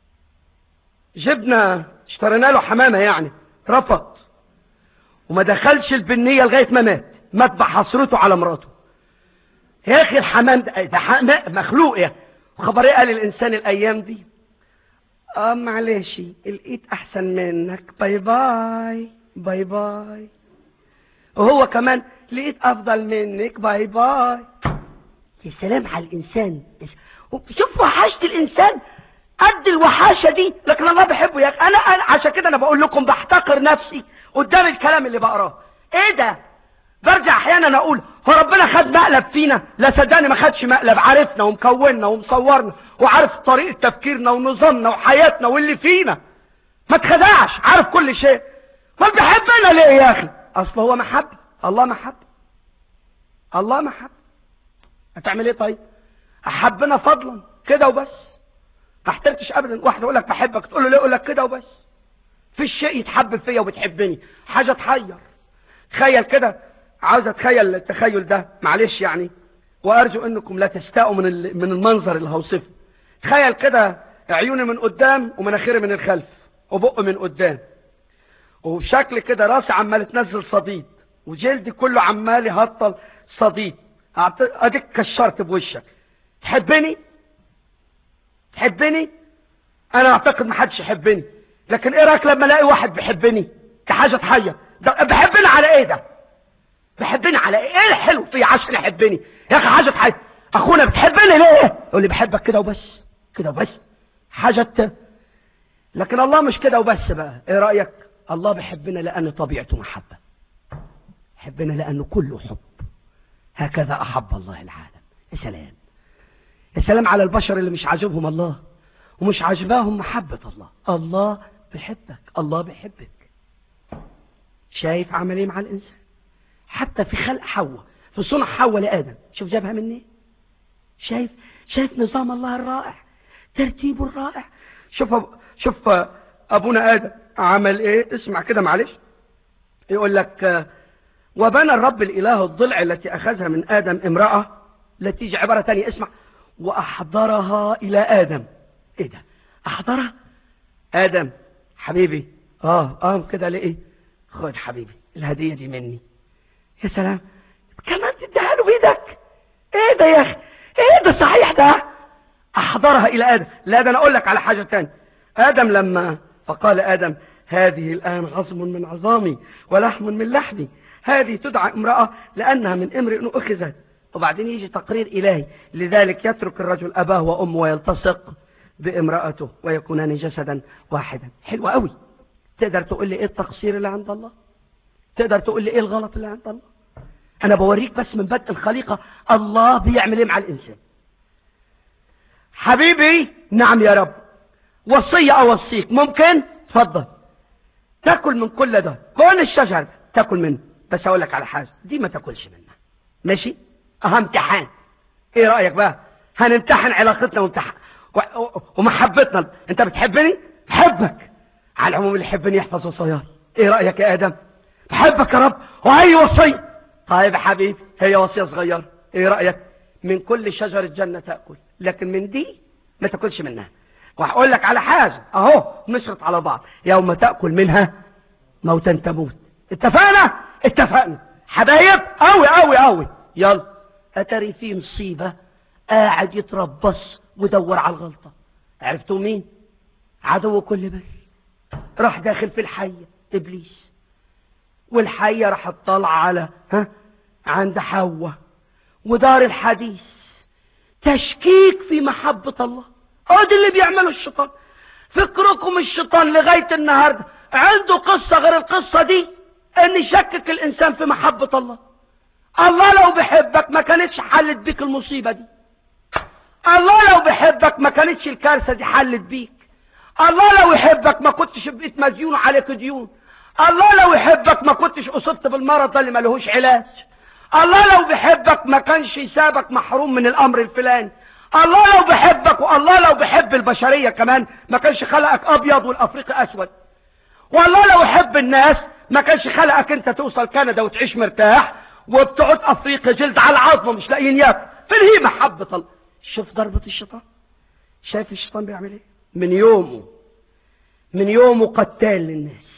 جبنا اشترينا له حمامه يعني رفض وما دخلش البنيه لغايه ما مات مات بحصرته على مراته يا اخي الحمام ده, ده مخلوق يا خبر ايه قال الانسان الايام دي اه معلش الايد احسن منك باي باي باي باي وهو كمان لقيت افضل منك باي باي يا سلام على الانسان شوف وحاشة الانسان قد الوحاشة دي لكن الله بحبه يا اخي انا, أنا عشان كده انا بقول لكم بحتقر نفسي قدام الكلام اللي بقراه ايه ده برجع احيانا اقول هو ربنا خد مقلب فينا لا صدقني ما خدش مقلب عرفنا ومكوننا ومصورنا وعارف طريقه تفكيرنا ونظامنا وحياتنا واللي فينا ما تخدعش عارف كل شيء ما بيحبنا ليه يا اخي اصل هو محبه الله محبه الله محبه هتعمل ايه طيب احبنا فضلا كده وبس ما احترتش ابدا واحد يقول لك بحبك تقول له ليه يقول لك كده وبس في شيء يتحبب فيا وبتحبني حاجه تحير تخيل كده عاوز اتخيل التخيل ده معلش يعني وارجو انكم لا تستاءوا من من المنظر اللي هوصفه تخيل كده عيوني من قدام ومناخيري من الخلف وبق من قدام وبشكل كده راسي عمال تنزل صديد وجلدي كله عمال يهطل صديد اديك كشرت بوشك تحبني تحبني انا اعتقد ما حدش يحبني لكن ايه رايك لما الاقي واحد بيحبني كحاجه تحير ده بيحبني على ايه ده بيحبني على ايه ايه الحلو فيه عشان يحبني يا اخي حاجه تحير اخونا بتحبني ليه يقول لي بحبك كده وبس كده وبس حاجه لكن الله مش كده وبس بقى ايه رايك الله بيحبنا لان طبيعته محبه يحبنا لانه كله حب هكذا احب الله العالم يا سلام يا سلام على البشر اللي مش عاجبهم الله ومش عاجباهم محبة الله الله بيحبك الله بيحبك شايف عمل ايه مع الانسان حتى في خلق حواء في صنع حواء لادم شوف جابها منين شايف شايف نظام الله الرائع ترتيبه الرائع شوف شوف ابونا ادم عمل ايه اسمع كده معلش يقول لك وبنى الرب الاله الضلع التي اخذها من ادم امراه التي تيجي عباره ثانيه اسمع واحضرها الى ادم ايه ده احضرها ادم حبيبي اه اه كده ليه خد حبيبي الهدية دي مني يا سلام كمان تديها له بيدك ايه ده يا اخي ايه ده صحيح ده احضرها الى ادم لا ده انا اقول لك على حاجة تانية ادم لما فقال ادم هذه الان عظم من عظامي ولحم من لحمي هذه تدعى امرأة لانها من امرئ اخذت وبعدين يجي تقرير الهي لذلك يترك الرجل اباه وامه ويلتصق بامرأته ويكونان جسدا واحدا حلوة قوي تقدر تقول لي ايه التقصير اللي عند الله تقدر تقول لي ايه الغلط اللي عند الله انا بوريك بس من بدء الخليقة الله بيعمل ايه مع الانسان حبيبي نعم يا رب وصية اوصيك ممكن تفضل تاكل من كل ده كل الشجر تاكل منه بس اقول لك على حاجة دي ما تاكلش منها ماشي اه امتحان ايه رأيك بقى هنمتحن علاقتنا وامتحان ومحبتنا انت بتحبني بحبك على العموم اللي يحبني يحفظ وصاياي ايه رأيك يا ادم بحبك يا رب وهي وصية طيب يا حبيبي هي وصية صغيرة ايه رأيك من كل شجر الجنة تأكل لكن من دي ما تاكلش منها وهقول لك على حاجة اهو نشرط على بعض يوم تأكل منها موتا تموت اتفقنا اتفقنا حبايب قوي قوي قوي يلا اتري فيه مصيبة قاعد يتربص ودور على الغلطة عرفتوا مين عدو كل بر راح داخل في الحية ابليس والحية راح تطلع على ها عند حواء ودار الحديث تشكيك في محبة الله ادي اللي بيعمله الشيطان فكركم الشيطان لغاية النهاردة عنده قصة غير القصة دي ان يشكك الانسان في محبة الله الله لو بيحبك ما كانتش حلت بيك المصيبة دي الله لو بيحبك ما كانتش الكارثة دي حلت بيك الله لو يحبك ما كنتش بقيت مديون عليك ديون الله لو يحبك ما كنتش اصبت بالمرض اللي ملهوش علاج الله لو بيحبك ما كانش يسابك محروم من الامر الفلاني الله لو بيحبك والله لو بيحب البشرية كمان ما كانش خلقك ابيض والافريقي اسود والله لو يحب الناس ما كانش خلقك انت توصل كندا وتعيش مرتاح وبتقعد افريقيا جلد على العظمة مش لاقيين ياكل فين هي محبة الله شوف ضربة الشيطان شايف الشيطان بيعمل ايه من يومه من يومه قتال للناس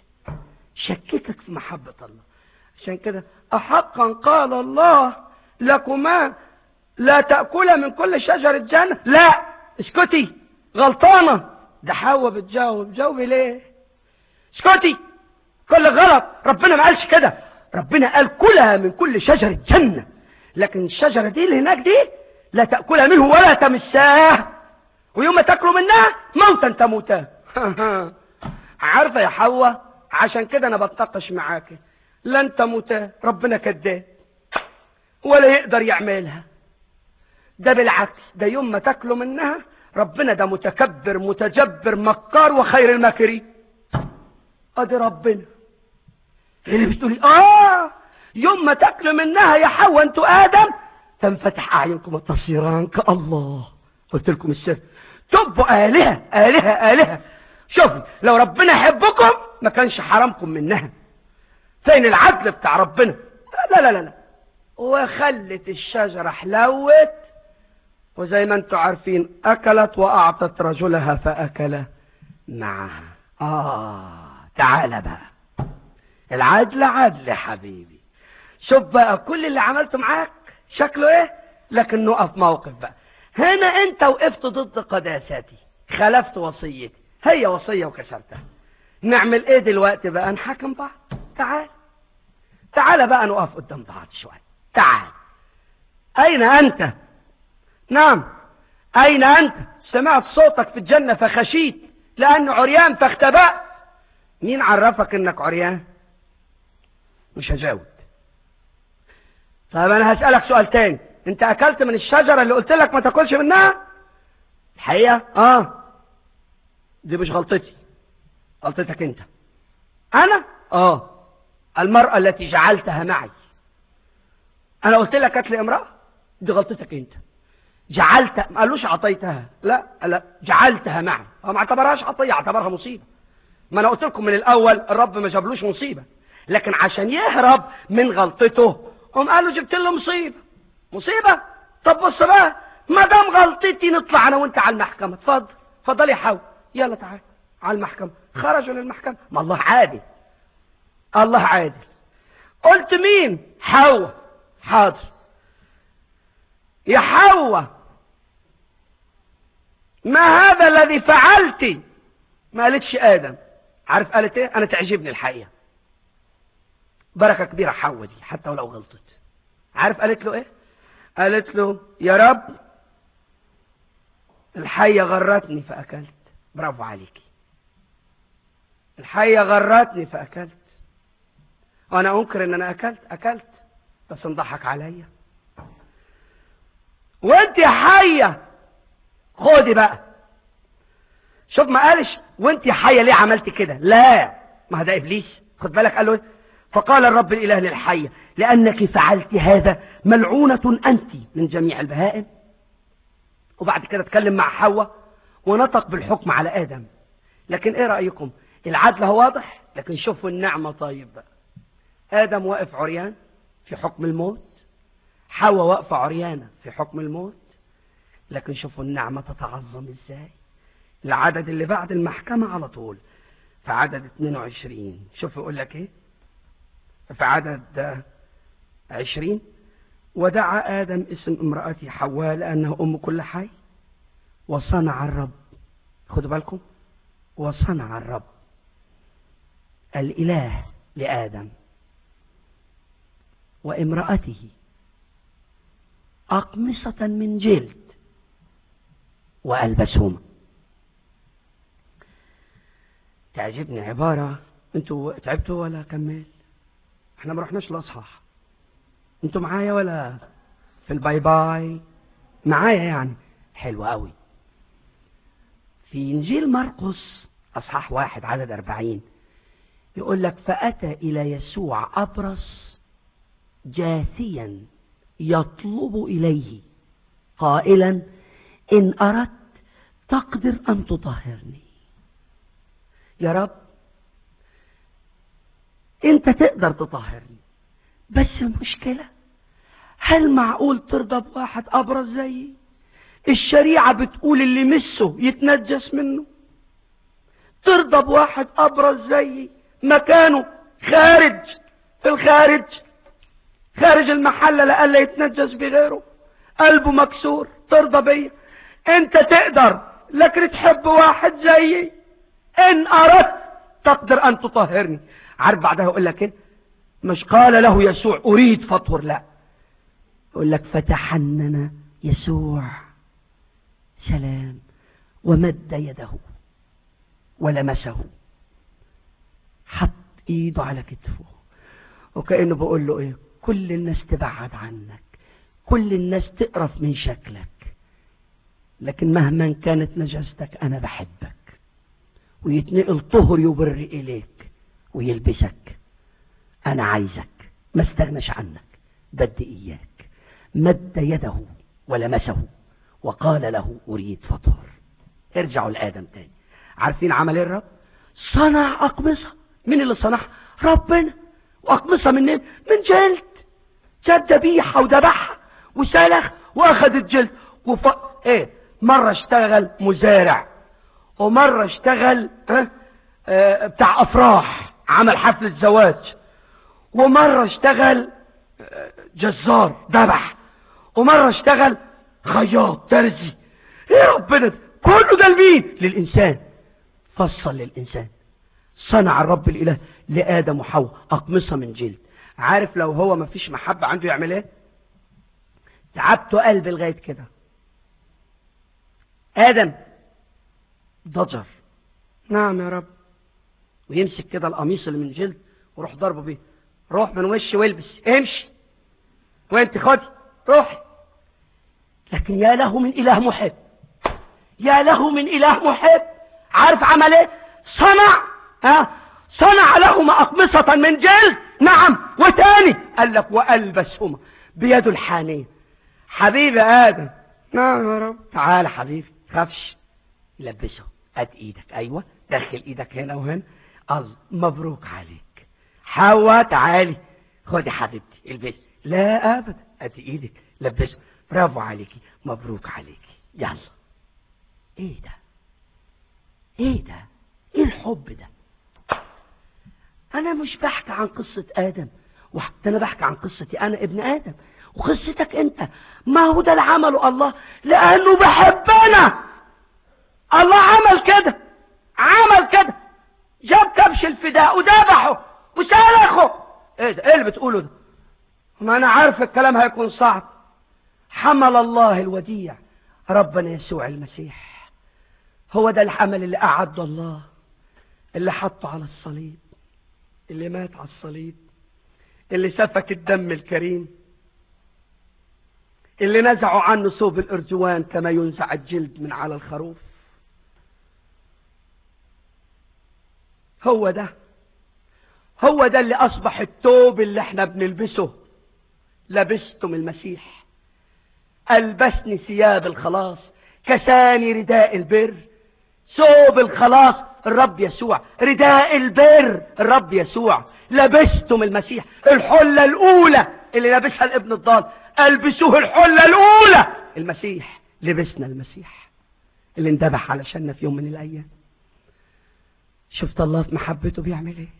شككك في محبة الله عشان كده أحقا قال الله لكما لا تأكل من كل شجر الجنة لا اسكتي غلطانة ده حواء بتجاوب جاوبي ليه اسكتي كل غلط ربنا ما قالش كده ربنا قال كلها من كل شجر الجنة لكن الشجرة دي اللي هناك دي لا تأكلها منه ولا تمساه ويوم ما تاكلوا منها موتا تموتا عارفة يا حواء عشان كده انا بتناقش معاك لن تموتا ربنا كذاب ولا يقدر يعملها ده بالعكس ده يوم ما تاكلوا منها ربنا ده متكبر متجبر مكار وخير الماكرين ادي ربنا اللي بتقولي اه يوم ما تاكلوا منها يا حواء انتوا ادم تنفتح اعينكم وتصيران كالله قلت لكم السر تبقوا الهه الهه الهه شوفي لو ربنا يحبكم ما كانش حرمكم منها فين العدل بتاع ربنا لا لا لا لا وخلت الشجرة حلوت وزي ما انتم عارفين اكلت واعطت رجلها فاكل معها اه تعال بقى العدل عدل حبيبي شوف بقى كل اللي عملته معاك شكله ايه لكن نقف موقف بقى هنا انت وقفت ضد قداستي خلفت وصيتي هي وصية وكسرتها نعمل ايه دلوقتي بقى نحاكم بعض تعال تعال بقى نقف قدام بعض شوية تعال اين انت نعم اين انت سمعت صوتك في الجنة فخشيت لانه عريان فاختبأت مين عرفك انك عريان مش هجاوب طيب انا هسألك سؤال تاني انت اكلت من الشجرة اللي قلت لك ما تاكلش منها الحقيقة اه دي مش غلطتي غلطتك انت انا اه المرأة التي جعلتها معي انا قلت لك هات لي امرأة دي غلطتك انت جعلت ما قالوش عطيتها لا لا جعلتها معي هو ما اعتبرهاش عطية اعتبرها مصيبة ما انا قلت لكم من الاول الرب ما جابلوش مصيبة لكن عشان يهرب من غلطته هم قالوا جبت له مصيبة مصيبة طب بص بقى ما دام غلطتي نطلع انا وانت على المحكمة اتفضل اتفضل يا حاول يلا تعال على المحكمة خرجوا للمحكمة ما الله عادي الله عادل قلت مين حواء حاضر يا حواء ما هذا الذي فعلت ما قالتش ادم عارف قالت ايه انا تعجبني الحقيقه بركه كبيره حواء دي حتى ولو غلطت عارف قالت له ايه قالت له يا رب الحيه غرتني فاكلت برافو عليكي الحيه غرتني فاكلت وانا انكر ان انا اكلت اكلت بس انضحك عليا وانت يا حيه خدي بقى شوف ما قالش وانت يا حيه ليه عملت كده لا ما ده ابليس خد بالك قال له ايه فقال الرب الاله للحيه لانك فعلت هذا ملعونه انت من جميع البهائم وبعد كده اتكلم مع حواء ونطق بالحكم على ادم لكن ايه رايكم العدل هو واضح لكن شوفوا النعمه طيب بقى ادم واقف عريان في حكم الموت حواء واقفه عريانه في حكم الموت لكن شوفوا النعمه تتعظم ازاي العدد اللي بعد المحكمه على طول في عدد 22 شوفوا يقول لك ايه في عدد عشرين ودعا آدم اسم امرأته حواء لأنه أم كل حي وصنع الرب خدوا بالكم وصنع الرب الإله لآدم وامرأته أقمصة من جلد وألبسهما تعجبني عبارة انتوا تعبتوا ولا كمل احنا ما رحناش الاصحاح انتوا معايا ولا في الباي باي معايا يعني حلو قوي في انجيل مرقس اصحاح واحد عدد اربعين يقول لك فاتى الى يسوع ابرص جاثيا يطلب اليه قائلا ان اردت تقدر ان تطهرني يا رب انت تقدر تطهرني بس المشكلة هل معقول ترضى بواحد ابرز زيي الشريعة بتقول اللي مسه يتنجس منه ترضى بواحد ابرز زيي مكانه خارج في الخارج خارج المحلة لألا يتنجس بغيره قلبه مكسور ترضى بيا انت تقدر لكن تحب واحد زيي ان اردت تقدر ان تطهرني عارف بعدها يقول لك ايه مش قال له يسوع اريد فطهر لا يقول لك فتحنن يسوع سلام ومد يده ولمسه حط ايده على كتفه وكأنه بيقول له ايه كل الناس تبعد عنك كل الناس تقرف من شكلك لكن مهما كانت نجاستك انا بحبك ويتنقل طهر يبر اليك ويلبسك انا عايزك ما استغنش عنك بدي اياك مد يده ولمسه وقال له اريد فطهر ارجعوا لادم تاني عارفين عمل ايه الرب صنع اقمصه مين اللي صنعها ربنا واقمصه من من جلد جاب ذبيحه وذبحها وسلخ واخذ الجلد وف... ايه مره اشتغل مزارع ومره اشتغل اه اه بتاع افراح عمل حفله زواج ومره اشتغل اه جزار ذبح ومره اشتغل خياط ترزي ايه ربنا ده؟ كله ده لمين للانسان فصل للانسان صنع الرب الاله لادم وحواء اقمصه من جلد عارف لو هو ما فيش محبه عنده يعمل ايه تعبته قلبي لغايه كده ادم ضجر نعم يا رب ويمسك كده القميص اللي من جلد وروح ضربه بيه روح من وش والبس امشي وانت خدي روحي لكن يا له من اله محب يا له من اله محب عارف عمل ايه صنع ها صنع لهما اقمصة من جلد نعم وتاني قال لك والبسهما بيده الحانية حبيبي ادم نعم يا رب تعال حبيبي خافش لبسه اد ايدك ايوه دخل ايدك هنا وهنا الله مبروك عليك حواء تعالي خدي حبيبتي البسي لا ابدا ادي ايدك لبسه برافو عليكي مبروك عليكي يلا ايه ده ايه ده ايه الحب ده انا مش بحكي عن قصة ادم وحتى انا بحكي عن قصتي انا ابن ادم وقصتك انت ما هو ده اللي عمله الله لانه بحبنا الله عمل كده عمل كده جاب كبش الفداء وذبحه وسلخه ايه ده ايه اللي بتقوله ده ما انا عارف الكلام هيكون صعب حمل الله الوديع ربنا يسوع المسيح هو ده الحمل اللي أعد الله اللي حطه على الصليب اللي مات على الصليب اللي سفك الدم الكريم اللي نزعوا عنه ثوب الأرجوان كما ينزع الجلد من على الخروف هو ده هو ده اللي أصبح التوب اللي احنا بنلبسه لبستم المسيح ألبسني ثياب الخلاص كساني رداء البر ثوب الخلاص الرب يسوع رداء البر الرب يسوع لبستم المسيح الحلة الأولى اللي لابسها الابن الضال ألبسوه الحلة الأولى المسيح لبسنا المسيح اللي اندبح علشاننا في يوم من الأيام شفت الله في محبته بيعمل ايه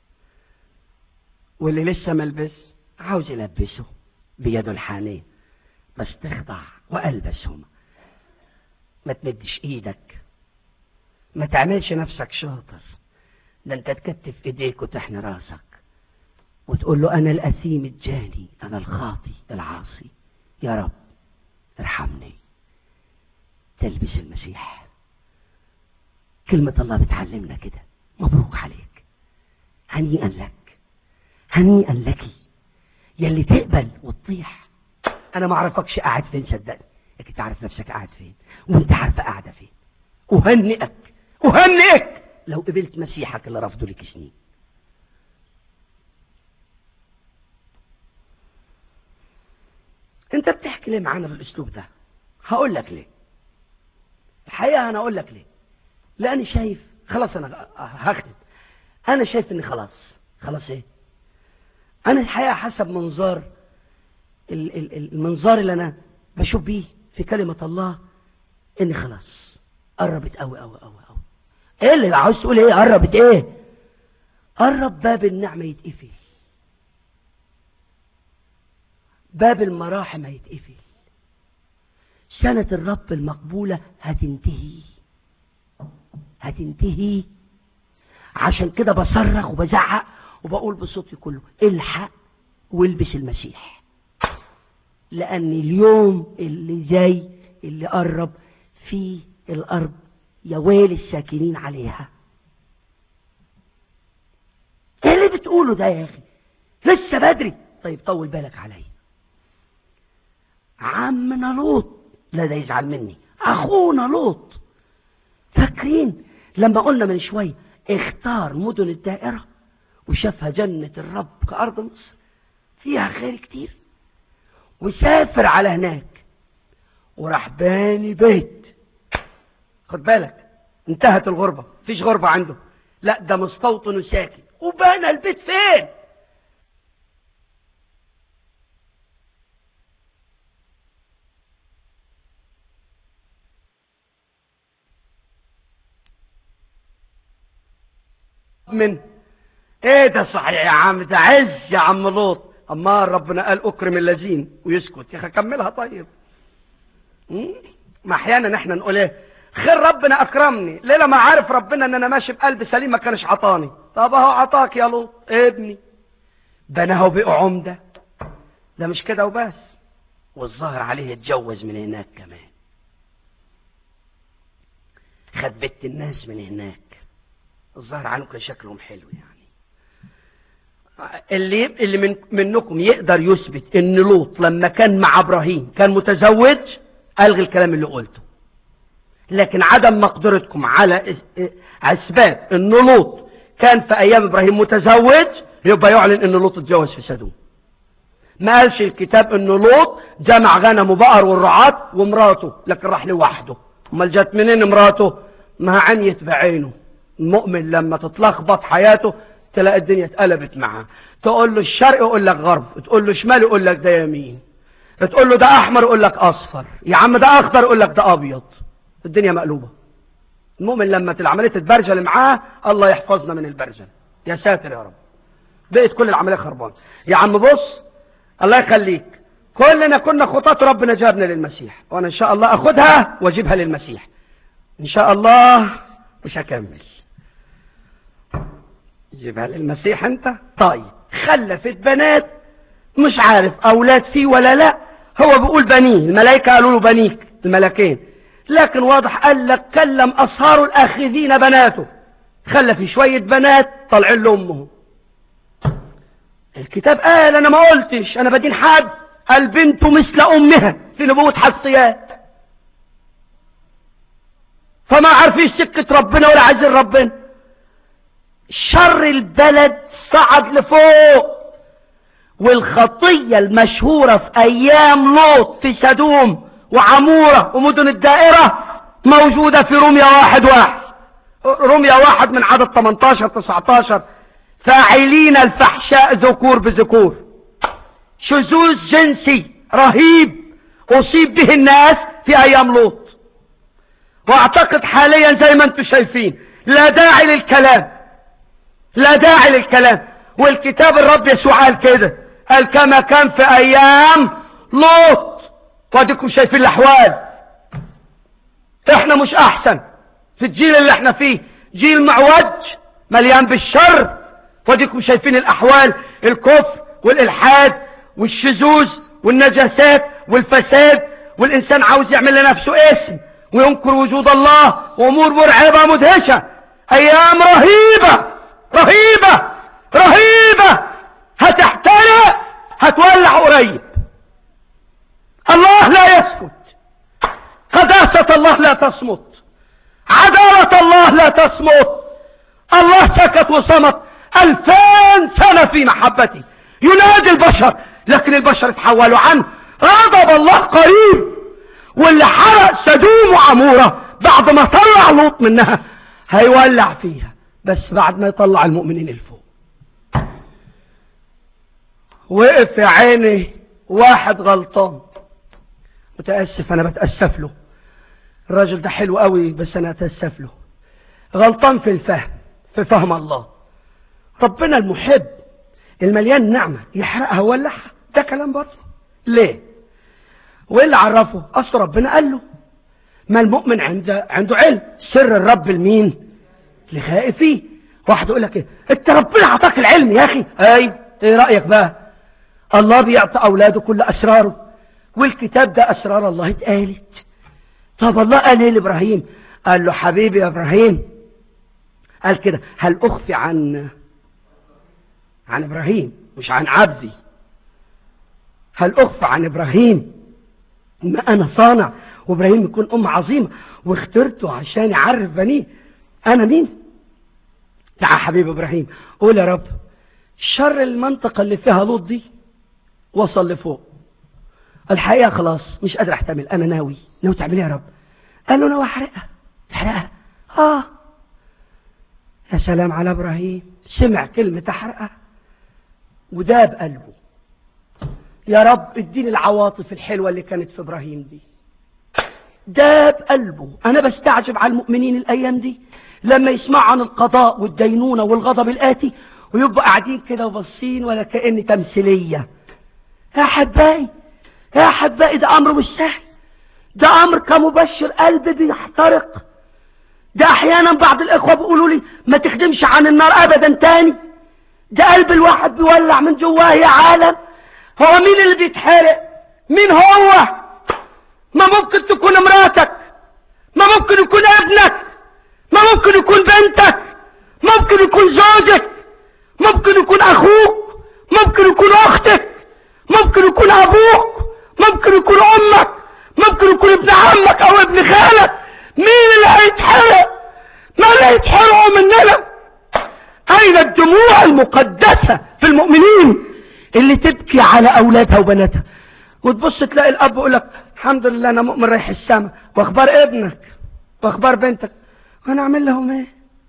واللي لسه ملبس عاوز يلبسه بيده الحانيه بس تخضع وألبسهم ما تمدش ايدك ما تعملش نفسك شاطر ده انت تكتف ايديك وتحني راسك وتقول له انا الاثيم الجاني انا الخاطي العاصي يا رب ارحمني تلبس المسيح كلمة الله بتعلمنا كده مبروك عليك هنيئا لك هنيئا لك يلي تقبل وتطيح انا ما اعرفكش قاعد فين صدقني لكن تعرف نفسك قاعد فين وانت عارفه قاعده فين اهنئك اهنئك لو قبلت مسيحك اللي رفضه لك سنين انت بتحكي ليه معانا بالاسلوب ده هقول لك ليه الحقيقه انا اقول لك ليه لاني شايف خلاص انا هختم انا شايف اني خلاص خلاص ايه انا الحقيقه حسب منظار المنظار اللي انا بشوف بيه في كلمة الله اني خلاص قربت قوي قوي قوي قوي ايه اللي عاوز تقول ايه قربت ايه قرب باب النعمة يتقفل باب المراحم هيتقفل سنة الرب المقبولة هتنتهي هتنتهي عشان كده بصرخ وبزعق وبقول بصوتي كله الحق والبس المسيح لأن اليوم اللي جاي اللي قرب فيه الأرض يا ويل الساكنين عليها ايه اللي بتقوله ده يا أخي لسه بدري طيب طول بالك عليا عمنا لوط لا ده يزعل مني أخونا لوط فاكرين لما قلنا من شوية اختار مدن الدائرة وشافها جنة الرب كأرض مصر فيها خير كتير وسافر على هناك وراح باني بيت خد بالك انتهت الغربة فيش غربة عنده لا ده مستوطن وساكن وبنى البيت فين من ايه ده صحيح يا عم ده عز يا عم لوط اما ربنا قال اكرم الذين ويسكت يا اخي كملها طيب ما احيانا احنا نقول ايه خير ربنا اكرمني ليه لما عارف ربنا ان انا ماشي بقلب سليم ما كانش عطاني طب اهو عطاك يا لوط ابني بناه بقى عمده ده مش كده وبس والظاهر عليه اتجوز من هناك كمان خد بنت الناس من هناك الظاهر عنهم كان شكلهم حلو يعني اللي اللي من منكم يقدر يثبت ان لوط لما كان مع ابراهيم كان متزوج الغي الكلام اللي قلته لكن عدم مقدرتكم على اسباب ان لوط كان في ايام ابراهيم متزوج يبقى يعلن ان لوط اتجوز في سدوم ما قالش الكتاب ان لوط جمع غنم وبقر والرعاة ومراته لكن راح لوحده امال جت منين مراته ما عميت بعينه المؤمن لما تتلخبط حياته تلاقي الدنيا اتقلبت معاه تقول له الشرق يقول لك غرب تقول له شمال يقول لك ده يمين تقول له ده احمر يقول لك اصفر يا عم ده اخضر يقول لك ده ابيض الدنيا مقلوبه المؤمن لما العمليه تتبرجل معاه الله يحفظنا من البرجل يا ساتر يا رب بقت كل العملية خربانة يا عم بص الله يخليك كلنا كنا خطاة ربنا جابنا للمسيح وانا ان شاء الله اخدها واجيبها للمسيح ان شاء الله مش هكمل جيبها للمسيح انت طيب خلفت بنات مش عارف اولاد فيه ولا لا هو بيقول بنيه الملائكة قالوا له بنيك الملكين لكن واضح قال لك كلم اصهار الاخذين بناته خلف شوية بنات طلعين لامهم الكتاب قال انا ما قلتش انا بدين حد البنت مثل امها في نبوة حسيات فما عارفين سكة ربنا ولا عايزين ربنا شر البلد صعد لفوق والخطية المشهورة في ايام لوط في سدوم وعمورة ومدن الدائرة موجودة في روميا واحد واحد روميا واحد من عدد 18 19 فاعلين الفحشاء ذكور بذكور شذوذ جنسي رهيب اصيب به الناس في ايام لوط واعتقد حاليا زي ما انتم شايفين لا داعي للكلام لا داعي للكلام والكتاب الرب يسوع قال كده قال كما كان في ايام لوط واديكم شايفين الاحوال احنا مش احسن في الجيل اللي احنا فيه جيل معوج مليان بالشر واديكم شايفين الاحوال الكفر والالحاد والشذوذ والنجاسات والفساد والانسان عاوز يعمل لنفسه اسم وينكر وجود الله وامور مرعبة مدهشة ايام رهيبة رهيبة رهيبة هتحترق هتولع قريب الله لا يسكت قداسة الله لا تصمت عدالة الله لا تصمت الله سكت وصمت الفان سنة في محبتي ينادي البشر لكن البشر اتحولوا عنه غضب الله قريب واللي حرق سدوم وعمورة بعد ما طلع لوط منها هيولع فيها بس بعد ما يطلع المؤمنين الفوق وقف في عيني واحد غلطان متأسف انا بتأسف له الراجل ده حلو قوي بس انا اتأسف له غلطان في الفهم في فهم الله ربنا المحب المليان نعمة يحرقها ويولعها ده كلام برضه ليه وايه اللي عرفه اصل ربنا قال له ما المؤمن عنده عنده علم سر الرب لمين لخائفيه واحد يقول لك ايه انت ربنا عطاك العلم يا اخي اي ايه رايك بقى الله بيعطي اولاده كل اسراره والكتاب ده اسرار الله اتقالت طب الله قال ايه لابراهيم قال له حبيبي يا ابراهيم قال كده هل اخفي عن عن ابراهيم مش عن عبدي هل اخفى عن ابراهيم ما انا صانع وابراهيم يكون ام عظيمة واخترته عشان يعرف بنيه انا مين تعال حبيب ابراهيم قول يا رب شر المنطقة اللي فيها لوط دي وصل لفوق الحقيقة خلاص مش قادر احتمل انا ناوي ناوي تعمل ايه يا رب قال له ناوي احرقها احرقها اه يا سلام على ابراهيم سمع كلمة احرقها وداب قلبه يا رب اديني العواطف الحلوة اللي كانت في ابراهيم دي داب قلبه انا بستعجب على المؤمنين الايام دي لما يسمعوا عن القضاء والدينونة والغضب الاتي ويبقوا قاعدين كده وبصين ولا كأن تمثيلية يا حباي يا حباي ده امر مش سهل ده امر كمبشر قلب بيحترق ده احيانا بعض الاخوة بيقولوا لي ما تخدمش عن النار ابدا تاني ده قلب الواحد بيولع من جواه يا عالم هو مين اللي بيتحرق مين هو ما ممكن تكون مراتك ما ممكن يكون ابنك ما ممكن يكون بنتك ممكن يكون زوجك ممكن يكون اخوك ممكن يكون اختك ممكن يكون ابوك ممكن يكون امك ممكن يكون ابن عمك او ابن خالك مين اللي هيتحرق ما اللي هيتحرقوا مننا اين الدموع المقدسة في المؤمنين اللي تبكي على اولادها وبناتها وتبص تلاقي الاب يقول لك الحمد لله انا مؤمن رايح السما واخبار ابنك واخبار بنتك وانا اعمل لهم ايه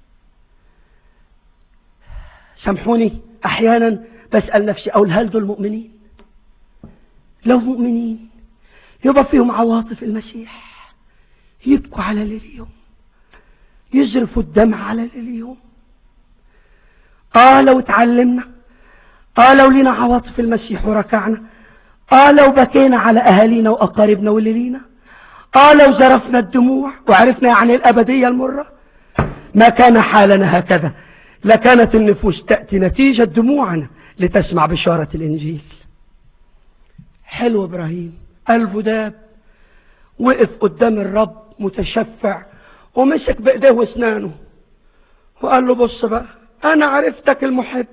سامحوني احيانا بسأل نفسي اقول هل دول مؤمنين لو مؤمنين يبقى فيهم عواطف المسيح يبكوا على ليليوم يزرفوا الدمع على ليليوم اه لو اتعلمنا اه لو لينا عواطف المسيح وركعنا اه لو بكينا على اهالينا واقاربنا واللي لينا اه لو زرفنا الدموع وعرفنا يعني الابدية المرة ما كان حالنا هكذا لكانت النفوس تأتي نتيجة دموعنا لتسمع بشارة الانجيل حلو ابراهيم قلبه داب وقف قدام الرب متشفع ومسك بايديه واسنانه وقال له بص بقى انا عرفتك المحب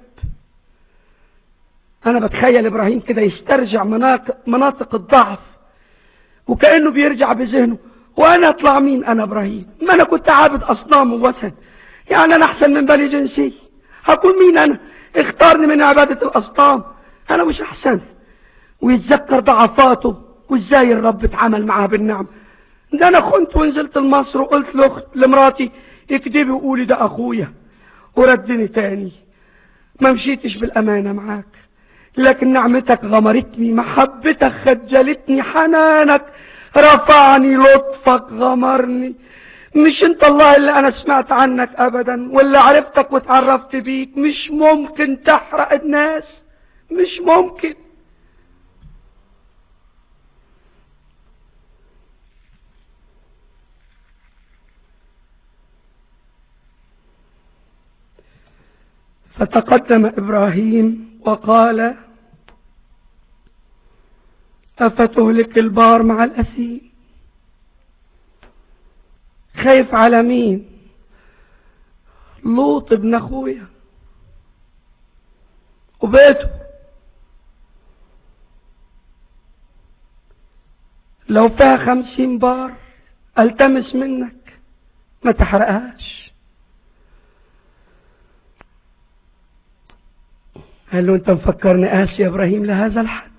انا بتخيل ابراهيم كده يسترجع مناطق, مناطق الضعف وكأنه بيرجع بذهنه وانا اطلع مين انا ابراهيم ما انا كنت عابد اصنام ووثن يعني انا احسن من بني جنسي هكون مين انا اختارني من عبادة الاصنام انا مش احسن ويتذكر ضعفاته وازاي الرب اتعامل معاه بالنعم ده انا خنت ونزلت لمصر وقلت لاخت لمراتي اكدبي وقولي ده اخويا وردني تاني ما مشيتش بالامانة معاك لكن نعمتك غمرتني محبتك خجلتني حنانك رفعني لطفك غمرني مش انت الله اللي انا سمعت عنك ابدا واللي عرفتك واتعرفت بيك مش ممكن تحرق الناس مش ممكن فتقدم ابراهيم وقال افتهلك البار مع الاسيل خايف على مين لوط ابن اخويا وبيته لو فيها خمسين بار التمس منك ما تحرقهاش قال له انت مفكرني قاسي يا ابراهيم لهذا الحد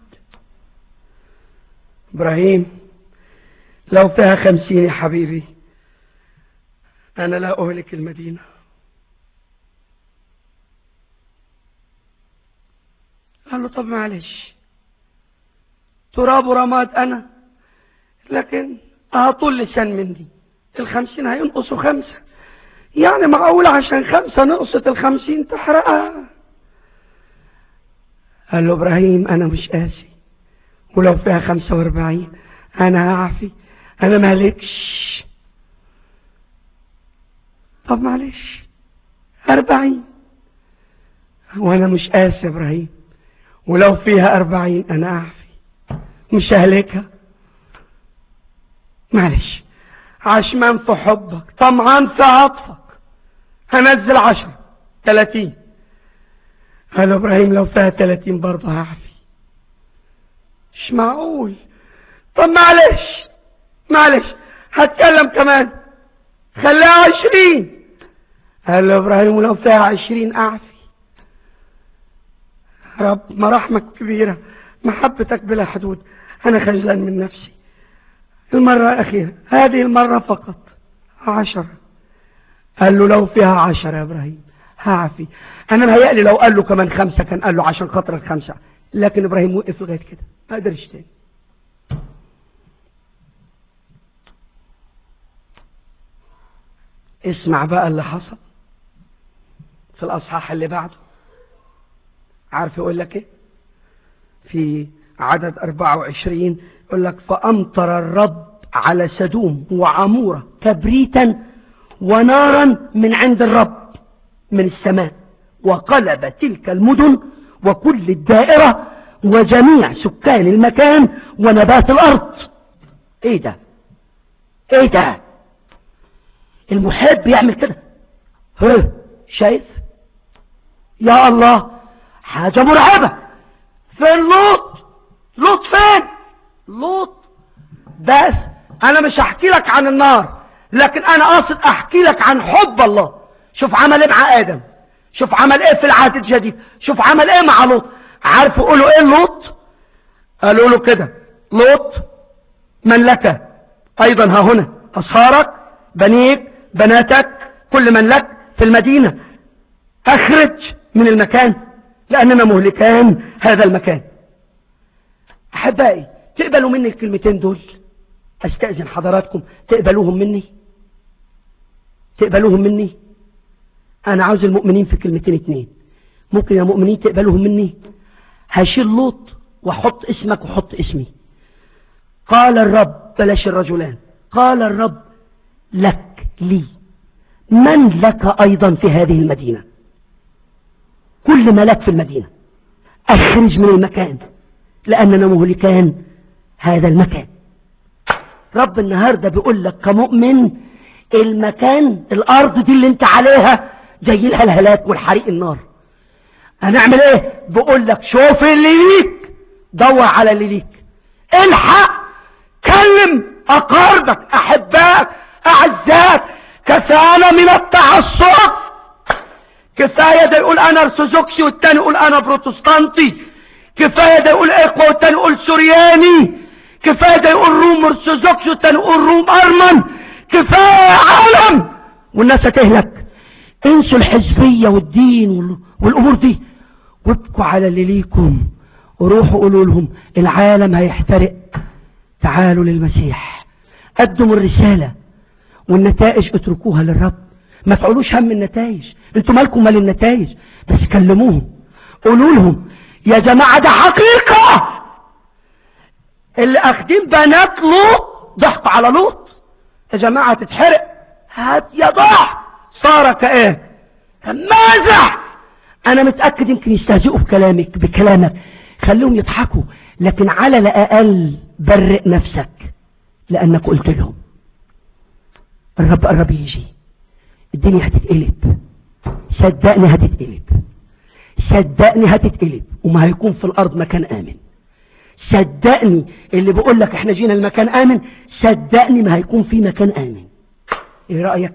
ابراهيم لو فيها خمسين يا حبيبي انا لا اهلك المدينة قال له طب معلش تراب ورماد انا لكن اهطول لسان مني الخمسين هينقصوا خمسة يعني معقول عشان خمسة نقصت الخمسين تحرقها قال له ابراهيم انا مش قاسي ولو فيها خمسة واربعين انا هعفي انا مالكش طب معلش اربعين وانا مش قاسي يا ابراهيم ولو فيها اربعين انا اعفي مش هلكها معلش عشمان في حبك طمعان في عطفك هنزل عشرة تلاتين قال ابراهيم لو فيها تلاتين برضه هعفي مش معقول طب معلش معلش هتكلم كمان خليها عشرين قال له ابراهيم لو فيها عشرين اعفي رب مراحمك كبيرة محبتك بلا حدود انا خجلان من نفسي المرة الاخيرة هذه المرة فقط عشرة قال له لو فيها عشرة يا ابراهيم هعفي انا مهيألي لو قال له كمان خمسة كان قال له عشان خاطر الخمسة لكن ابراهيم وقف لغاية كده ما قدرش تاني اسمع بقى اللي حصل في الاصحاح اللي بعده عارف يقول لك ايه في عدد 24 يقول لك فامطر الرب على سدوم وعمورة كبريتا ونارا من عند الرب من السماء وقلب تلك المدن وكل الدائرة وجميع سكان المكان ونبات الأرض ايه ده ايه ده المحب يعمل كده ها شايف يا الله حاجة مرعبة فين لوط لوط فين لوط بس انا مش هحكي لك عن النار لكن انا قاصد احكي لك عن حب الله شوف عمل ايه مع ادم شوف عمل ايه في العهد الجديد شوف عمل ايه مع لوط عارف يقولوا ايه لوط قالوا له كده لوط من لك ايضا ها هنا اصهارك بنيك بناتك كل من لك في المدينة اخرج من المكان لاننا مهلكان هذا المكان احبائي تقبلوا مني الكلمتين دول استأذن حضراتكم تقبلوهم مني تقبلوهم مني انا عاوز المؤمنين في كلمتين اتنين ممكن يا مؤمنين تقبلوهم مني هشيل لوط واحط اسمك وحط اسمي قال الرب بلاش الرجلان قال الرب لك لي من لك ايضا في هذه المدينة كل ما لك في المدينة اخرج من المكان لاننا مهلكان هذا المكان رب النهاردة بيقول لك كمؤمن المكان الارض دي اللي انت عليها جاي لها الهلاك والحريق النار هنعمل ايه بقول لك شوف اللي ليك دور على اللي ليك الحق كلم اقاربك احبائك اعزائك كفانا من التعصب كفاية ده يقول انا ارثوذكسي والتاني يقول انا بروتستانتي كفاية ده يقول اخوة والتاني يقول سورياني كفاية ده يقول روم ارثوذكسي والتاني يقول روم ارمن كفاية عالم والناس هتهلك انسوا الحزبية والدين والامور دي وابكوا على اللي ليكم وروحوا قولوا لهم العالم هيحترق تعالوا للمسيح قدموا الرسالة والنتائج اتركوها للرب ما تقولوش هم النتائج انتوا مالكم مال النتائج بس كلموهم قولوا لهم يا جماعة ده حقيقة اللي اخدين بنات لوط ضحكوا على لوط يا جماعة تتحرق هات يا ضح صار كايه ماذا انا متأكد يمكن يستهزئوا بكلامك بكلامك خليهم يضحكوا لكن على الاقل برئ نفسك لانك قلت لهم الرب قرب يجي الدنيا هتتقلب صدقني هتتقلب صدقني هتتقلب وما هيكون في الارض مكان امن صدقني اللي بقول لك احنا جينا المكان امن صدقني ما هيكون في مكان امن ايه رايك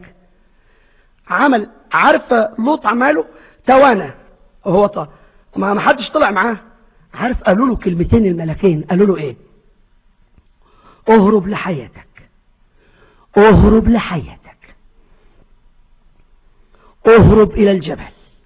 عمل عارف لوط عماله توانى وهو طا ما ما حدش طلع معاه عارف قالوا له كلمتين الملكين قالوا له ايه اهرب لحياتك اهرب لحياتك اهرب الى الجبل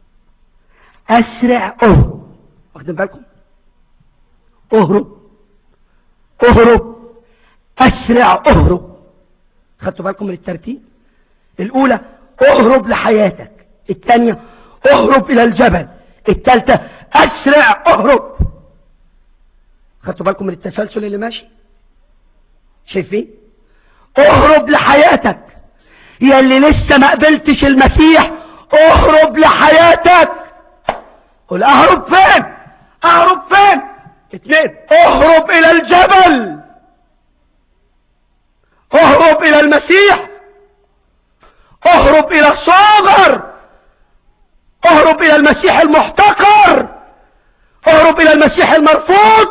اسرع اهرب واخدين بالكم اهرب اهرب اسرع اهرب خدتوا بالكم من الترتيب الاولى اهرب لحياتك الثانيه اهرب الى الجبل الثالثه اسرع اهرب خدتوا بالكم من التسلسل اللي ماشي شايفين اهرب لحياتك يا اللي لسه ما قبلتش المسيح اهرب لحياتك قول اهرب فين اهرب فين اثنين اهرب الى الجبل اهرب الى المسيح اهرب الى الصاغر اهرب الى المسيح المحتقر اهرب الى المسيح المرفوض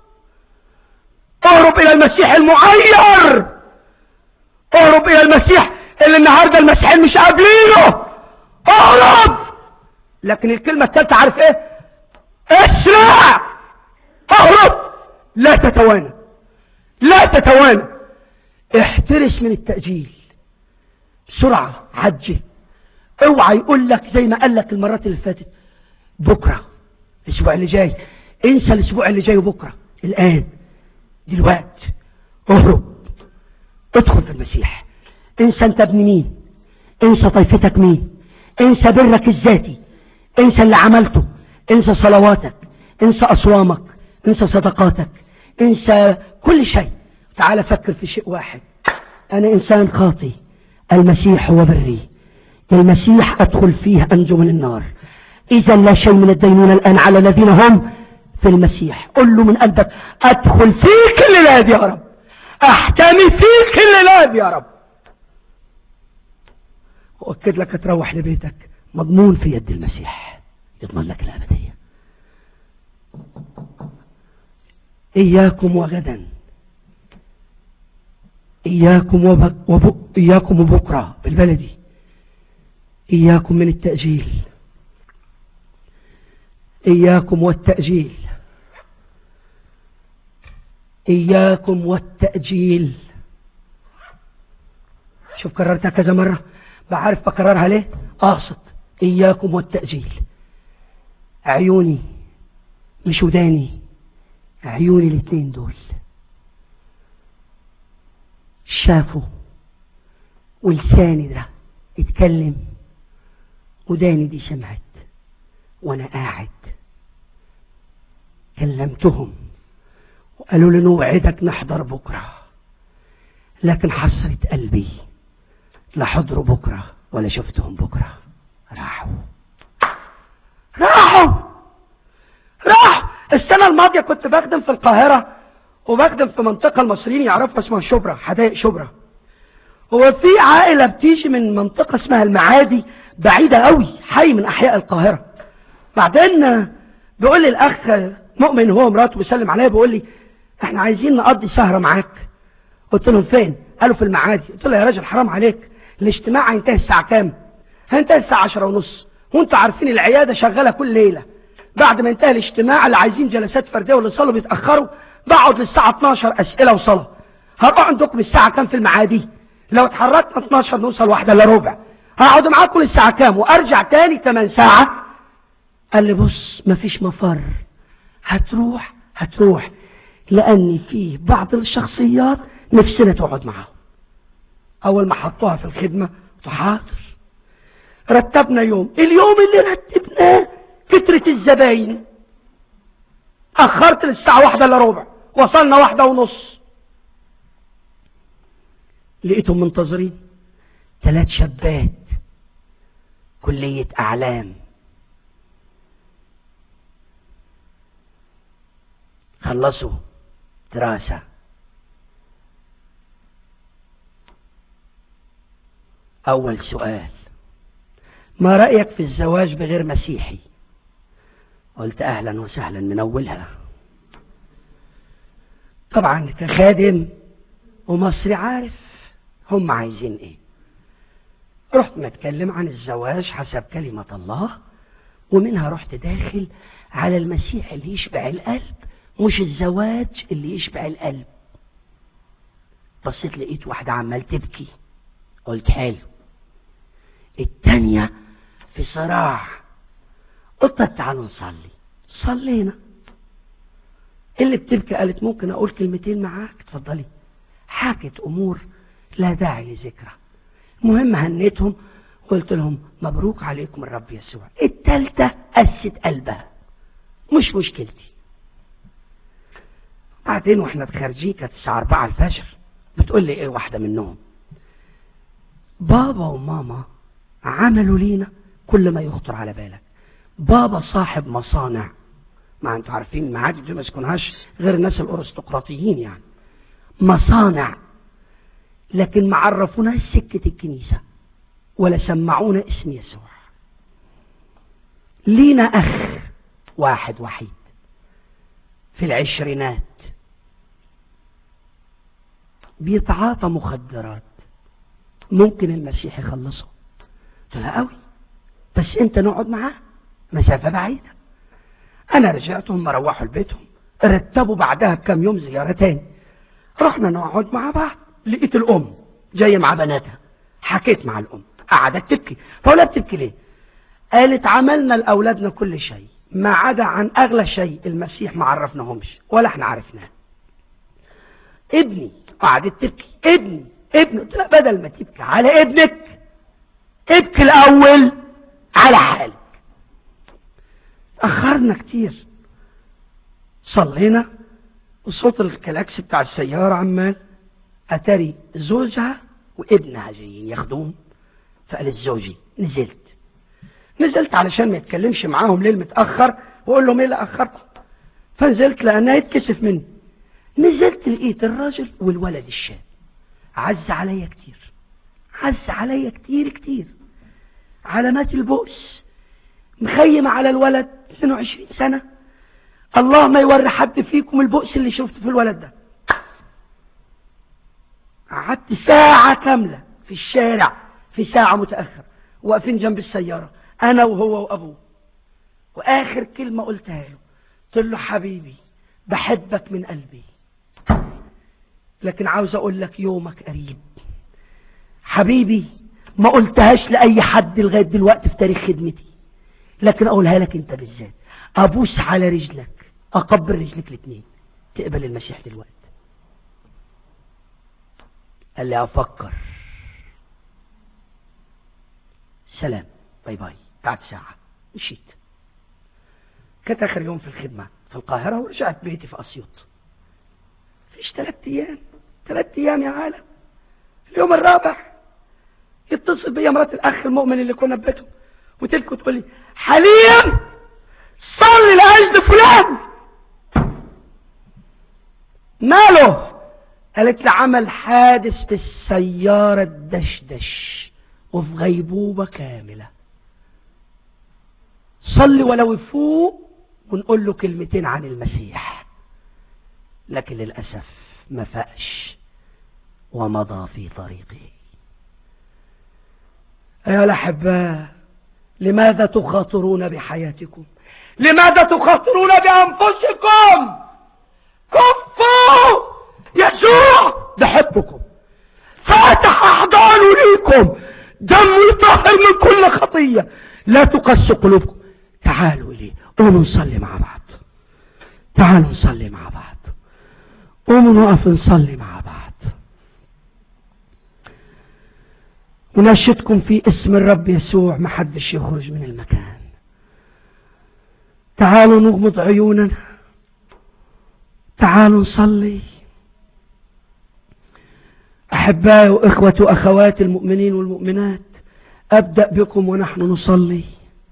اهرب الى المسيح المعير اهرب الى المسيح اللي النهارده المسيحيين مش قابلينه اهرب لكن الكلمه الثالثه عارف ايه اسرع اهرب لا تتوانى لا تتوانى احترس من التأجيل بسرعة عجل اوعى يقول لك زي ما قال لك المرات اللي فاتت بكرة الاسبوع اللي جاي انسى الاسبوع اللي جاي وبكرة الان دلوقتي اهرب ادخل في المسيح انسى انت ابن مين انسى طائفتك مين انسى برك الذاتي انسى اللي عملته انسى صلواتك انسى اصوامك انسى صدقاتك انسى كل شيء تعال فكر في شيء واحد انا انسان خاطي المسيح هو بري المسيح ادخل فيه انجو من النار اذا لا شيء من الدينونة الان على الذين هم في المسيح قل له من قلبك ادخل فيك الليلة يا رب احتمي فيك الليلة يا رب واكد لك تروح لبيتك مضمون في يد المسيح يضمن لك الابدية اياكم وغدا إياكم, وب... وب... إياكم وبكرة بالبلدي إياكم من التأجيل إياكم والتأجيل إياكم والتأجيل شوف كررتها كذا مرة بعرف بكررها ليه أقصد إياكم والتأجيل عيوني مش وداني عيوني الاثنين دول شافوا ولساني ده اتكلم وداني دي سمعت وانا قاعد كلمتهم وقالوا لي نوعدك نحضر بكرة لكن حسرت قلبي لا حضروا بكرة ولا شفتهم بكرة راحوا راحوا راحوا السنة الماضية كنت بخدم في القاهرة وبخدم في منطقة المصريين يعرفها اسمها شبرا حدائق شبرا هو في عائلة بتيجي من منطقة اسمها المعادي بعيدة قوي حي من أحياء القاهرة بعدين بيقول لي الأخ مؤمن هو مراته بيسلم عليا بيقول لي احنا عايزين نقضي سهرة معاك قلت لهم فين قالوا في المعادي قلت له يا راجل حرام عليك الاجتماع هينتهي الساعة كام هينتهي الساعة عشرة ونص وانتوا عارفين العيادة شغالة كل ليلة بعد ما ينتهي الاجتماع اللي عايزين جلسات فردية واللي صلوا بيتأخروا بقعد للساعة 12 أسئلة وصلاة هروح عندكم الساعة كام في المعادي لو اتحركنا 12 نوصل واحدة الا ربع هقعد معاكم للساعة كام وارجع تاني 8 ساعة قال لي بص مفيش مفر هتروح هتروح لأن فيه بعض الشخصيات نفسنا تقعد معاهم أول ما حطوها في الخدمة حاضر رتبنا يوم اليوم اللي رتبناه كترة الزباين أخرت للساعة واحدة إلا ربع وصلنا واحدة ونص لقيتهم منتظرين ثلاث شابات كلية أعلام خلصوا دراسة أول سؤال ما رأيك في الزواج بغير مسيحي قلت أهلا وسهلا من أولها طبعا كخادم ومصري عارف هم عايزين ايه رحت متكلم عن الزواج حسب كلمة الله ومنها رحت داخل على المسيح اللي يشبع القلب مش الزواج اللي يشبع القلب بصيت لقيت واحدة عمال تبكي قلت حلو التانية في صراع قلت تعالوا نصلي صلينا اللي بتبكي قالت ممكن اقول كلمتين معاك اتفضلي حكت امور لا داعي لذكرى المهم هنيتهم قلت لهم مبروك عليكم الرب يسوع التالتة قست قلبها مش مشكلتي بعدين واحنا خارجين كانت الساعة 4 الفجر بتقول لي ايه واحدة منهم بابا وماما عملوا لينا كل ما يخطر على بالك بابا صاحب مصانع ما انتوا عارفين معادي دي ما يسكنهاش غير الناس الارستقراطيين يعني مصانع لكن ما عرفوناش سكة الكنيسة ولا سمعونا اسم يسوع لينا أخ واحد وحيد في العشرينات بيتعاطى مخدرات ممكن المسيح يخلصه قلت لها قوي بس انت نقعد معاه مسافة بعيدة انا رجعت هم روحوا لبيتهم رتبوا بعدها بكم يوم زيارة تاني رحنا نقعد مع بعض لقيت الام جاية مع بناتها حكيت مع الام قعدت تبكي فقولها بتبكي ليه قالت عملنا لأولادنا كل شيء ما عدا عن أغلى شيء المسيح ما عرفناهمش ولا احنا عرفناه ابني قعدت تبكي ابني ابني قلت لها بدل ما تبكي على ابنك ابكي الأول على حالك أخرنا كتير صلينا وصوت الكلاكس بتاع السيارة عمال أتاري زوجها وابنها جايين ياخدوهم فقالت زوجي نزلت نزلت علشان ما يتكلمش معاهم ليل متأخر وأقول لهم ايه اللي أخركم فنزلت لأنها يتكسف مني نزلت لقيت الراجل والولد الشاب عز عليا كتير عز عليا كتير كتير علامات البؤس مخيم على الولد 22 سنة الله ما يوري حد فيكم البؤس اللي شفته في الولد ده قعدت ساعة كاملة في الشارع في ساعة متأخر واقفين جنب السيارة أنا وهو وأبوه وآخر كلمة قلتها له قلت له حبيبي بحبك من قلبي لكن عاوز أقول لك يومك قريب حبيبي ما قلتهاش لأي حد لغاية دلوقتي في تاريخ خدمتي لكن أقولها لك أنت بالذات أبوس على رجلك أقبل رجلك الاثنين تقبل المسيح دلوقتي قال لي أفكر سلام باي باي بعد ساعة مشيت كانت آخر يوم في الخدمة في القاهرة ورجعت بيتي في أسيوط فيش ثلاث أيام ثلاث أيام يا عالم اليوم الرابع يتصل بيا مرات الأخ المؤمن اللي كنا في بيته وتلك وتقول لي حليم صلي لأجل فلان ماله قالت لي عمل حادث في السيارة الدشدش وفي غيبوبة كاملة صلي ولو يفوق ونقول له كلمتين عن المسيح لكن للأسف ما فاقش ومضى في طريقه أيها الأحباء لماذا تخاطرون بحياتكم لماذا تخاطرون بأنفسكم كفوا يسوع بحبكم فاتح أحضانه ليكم دم طاهر من كل خطية لا تقسوا قلوبكم تعالوا إليه قوموا نصلي مع بعض تعالوا نصلي مع بعض قوموا نقف نصلي مع بعض ونشدكم في اسم الرب يسوع محدش يخرج من المكان تعالوا نغمض عيوننا تعالوا نصلي أحبائي وإخوة وأخوات المؤمنين والمؤمنات أبدأ بكم ونحن نصلي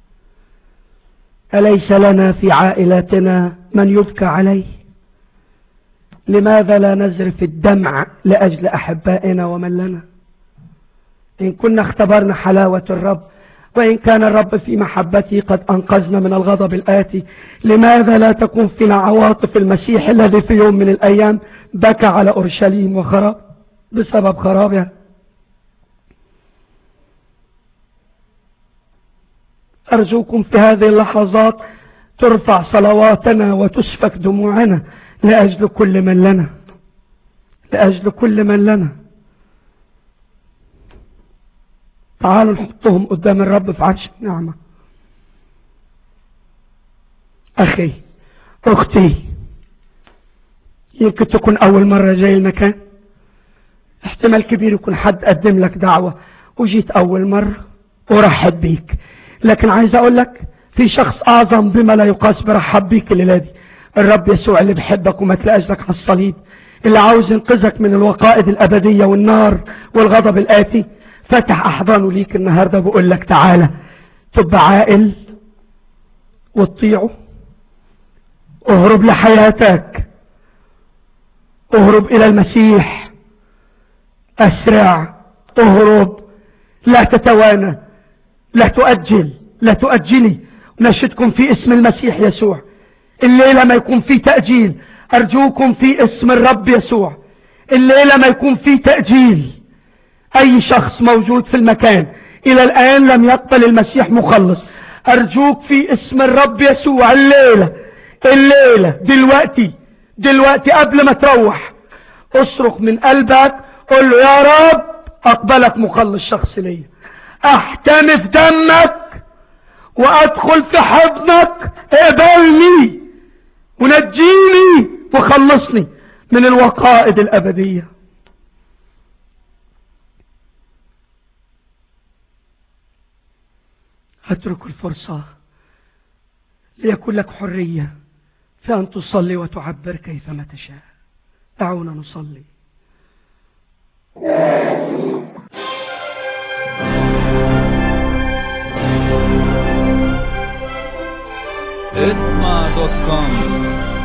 أليس لنا في عائلاتنا من يبكى عليه لماذا لا نزرف الدمع لأجل أحبائنا ومن لنا إن كنا اختبرنا حلاوة الرب وإن كان الرب في محبته قد أنقذنا من الغضب الآتي لماذا لا تكون فينا عواطف المسيح الذي في يوم من الأيام بكى على أورشليم وخراب بسبب خرابها أرجوكم في هذه اللحظات ترفع صلواتنا وتسفك دموعنا لأجل كل من لنا لأجل كل من لنا تعالوا نحطهم قدام الرب في عرش النعمة أخي أختي يمكن تكون أول مرة جاي المكان احتمال كبير يكون حد قدم لك دعوة وجيت أول مرة ورحب بيك لكن عايز أقول لك في شخص أعظم بما لا يقاس برحب بيك الليلة دي الرب يسوع اللي بيحبك وما تلاقاش لك على الصليب اللي عاوز ينقذك من الوقائد الأبدية والنار والغضب الآتي فتح أحضانه ليك النهاردة بقول لك تعالى تبقى عاقل وتطيعه اهرب لحياتك اهرب إلى المسيح أسرع اهرب لا تتوانى لا تؤجل لا تؤجلي نشدكم في اسم المسيح يسوع الليلة ما يكون في تأجيل أرجوكم في اسم الرب يسوع الليلة ما يكون في تأجيل أي شخص موجود في المكان إلى الآن لم يقبل المسيح مخلص أرجوك في اسم الرب يسوع الليلة الليلة دلوقتي دلوقتي قبل ما تروح اصرخ من قلبك قل له يا رب أقبلك مخلص شخص ليا احتمي في دمك وادخل في حضنك اقبلني ونجيني وخلصني من الوقائد الابديه اترك الفرصه ليكون لك حريه في ان تصلي وتعبر كيفما تشاء دعونا نصلي اسمع دوت كوم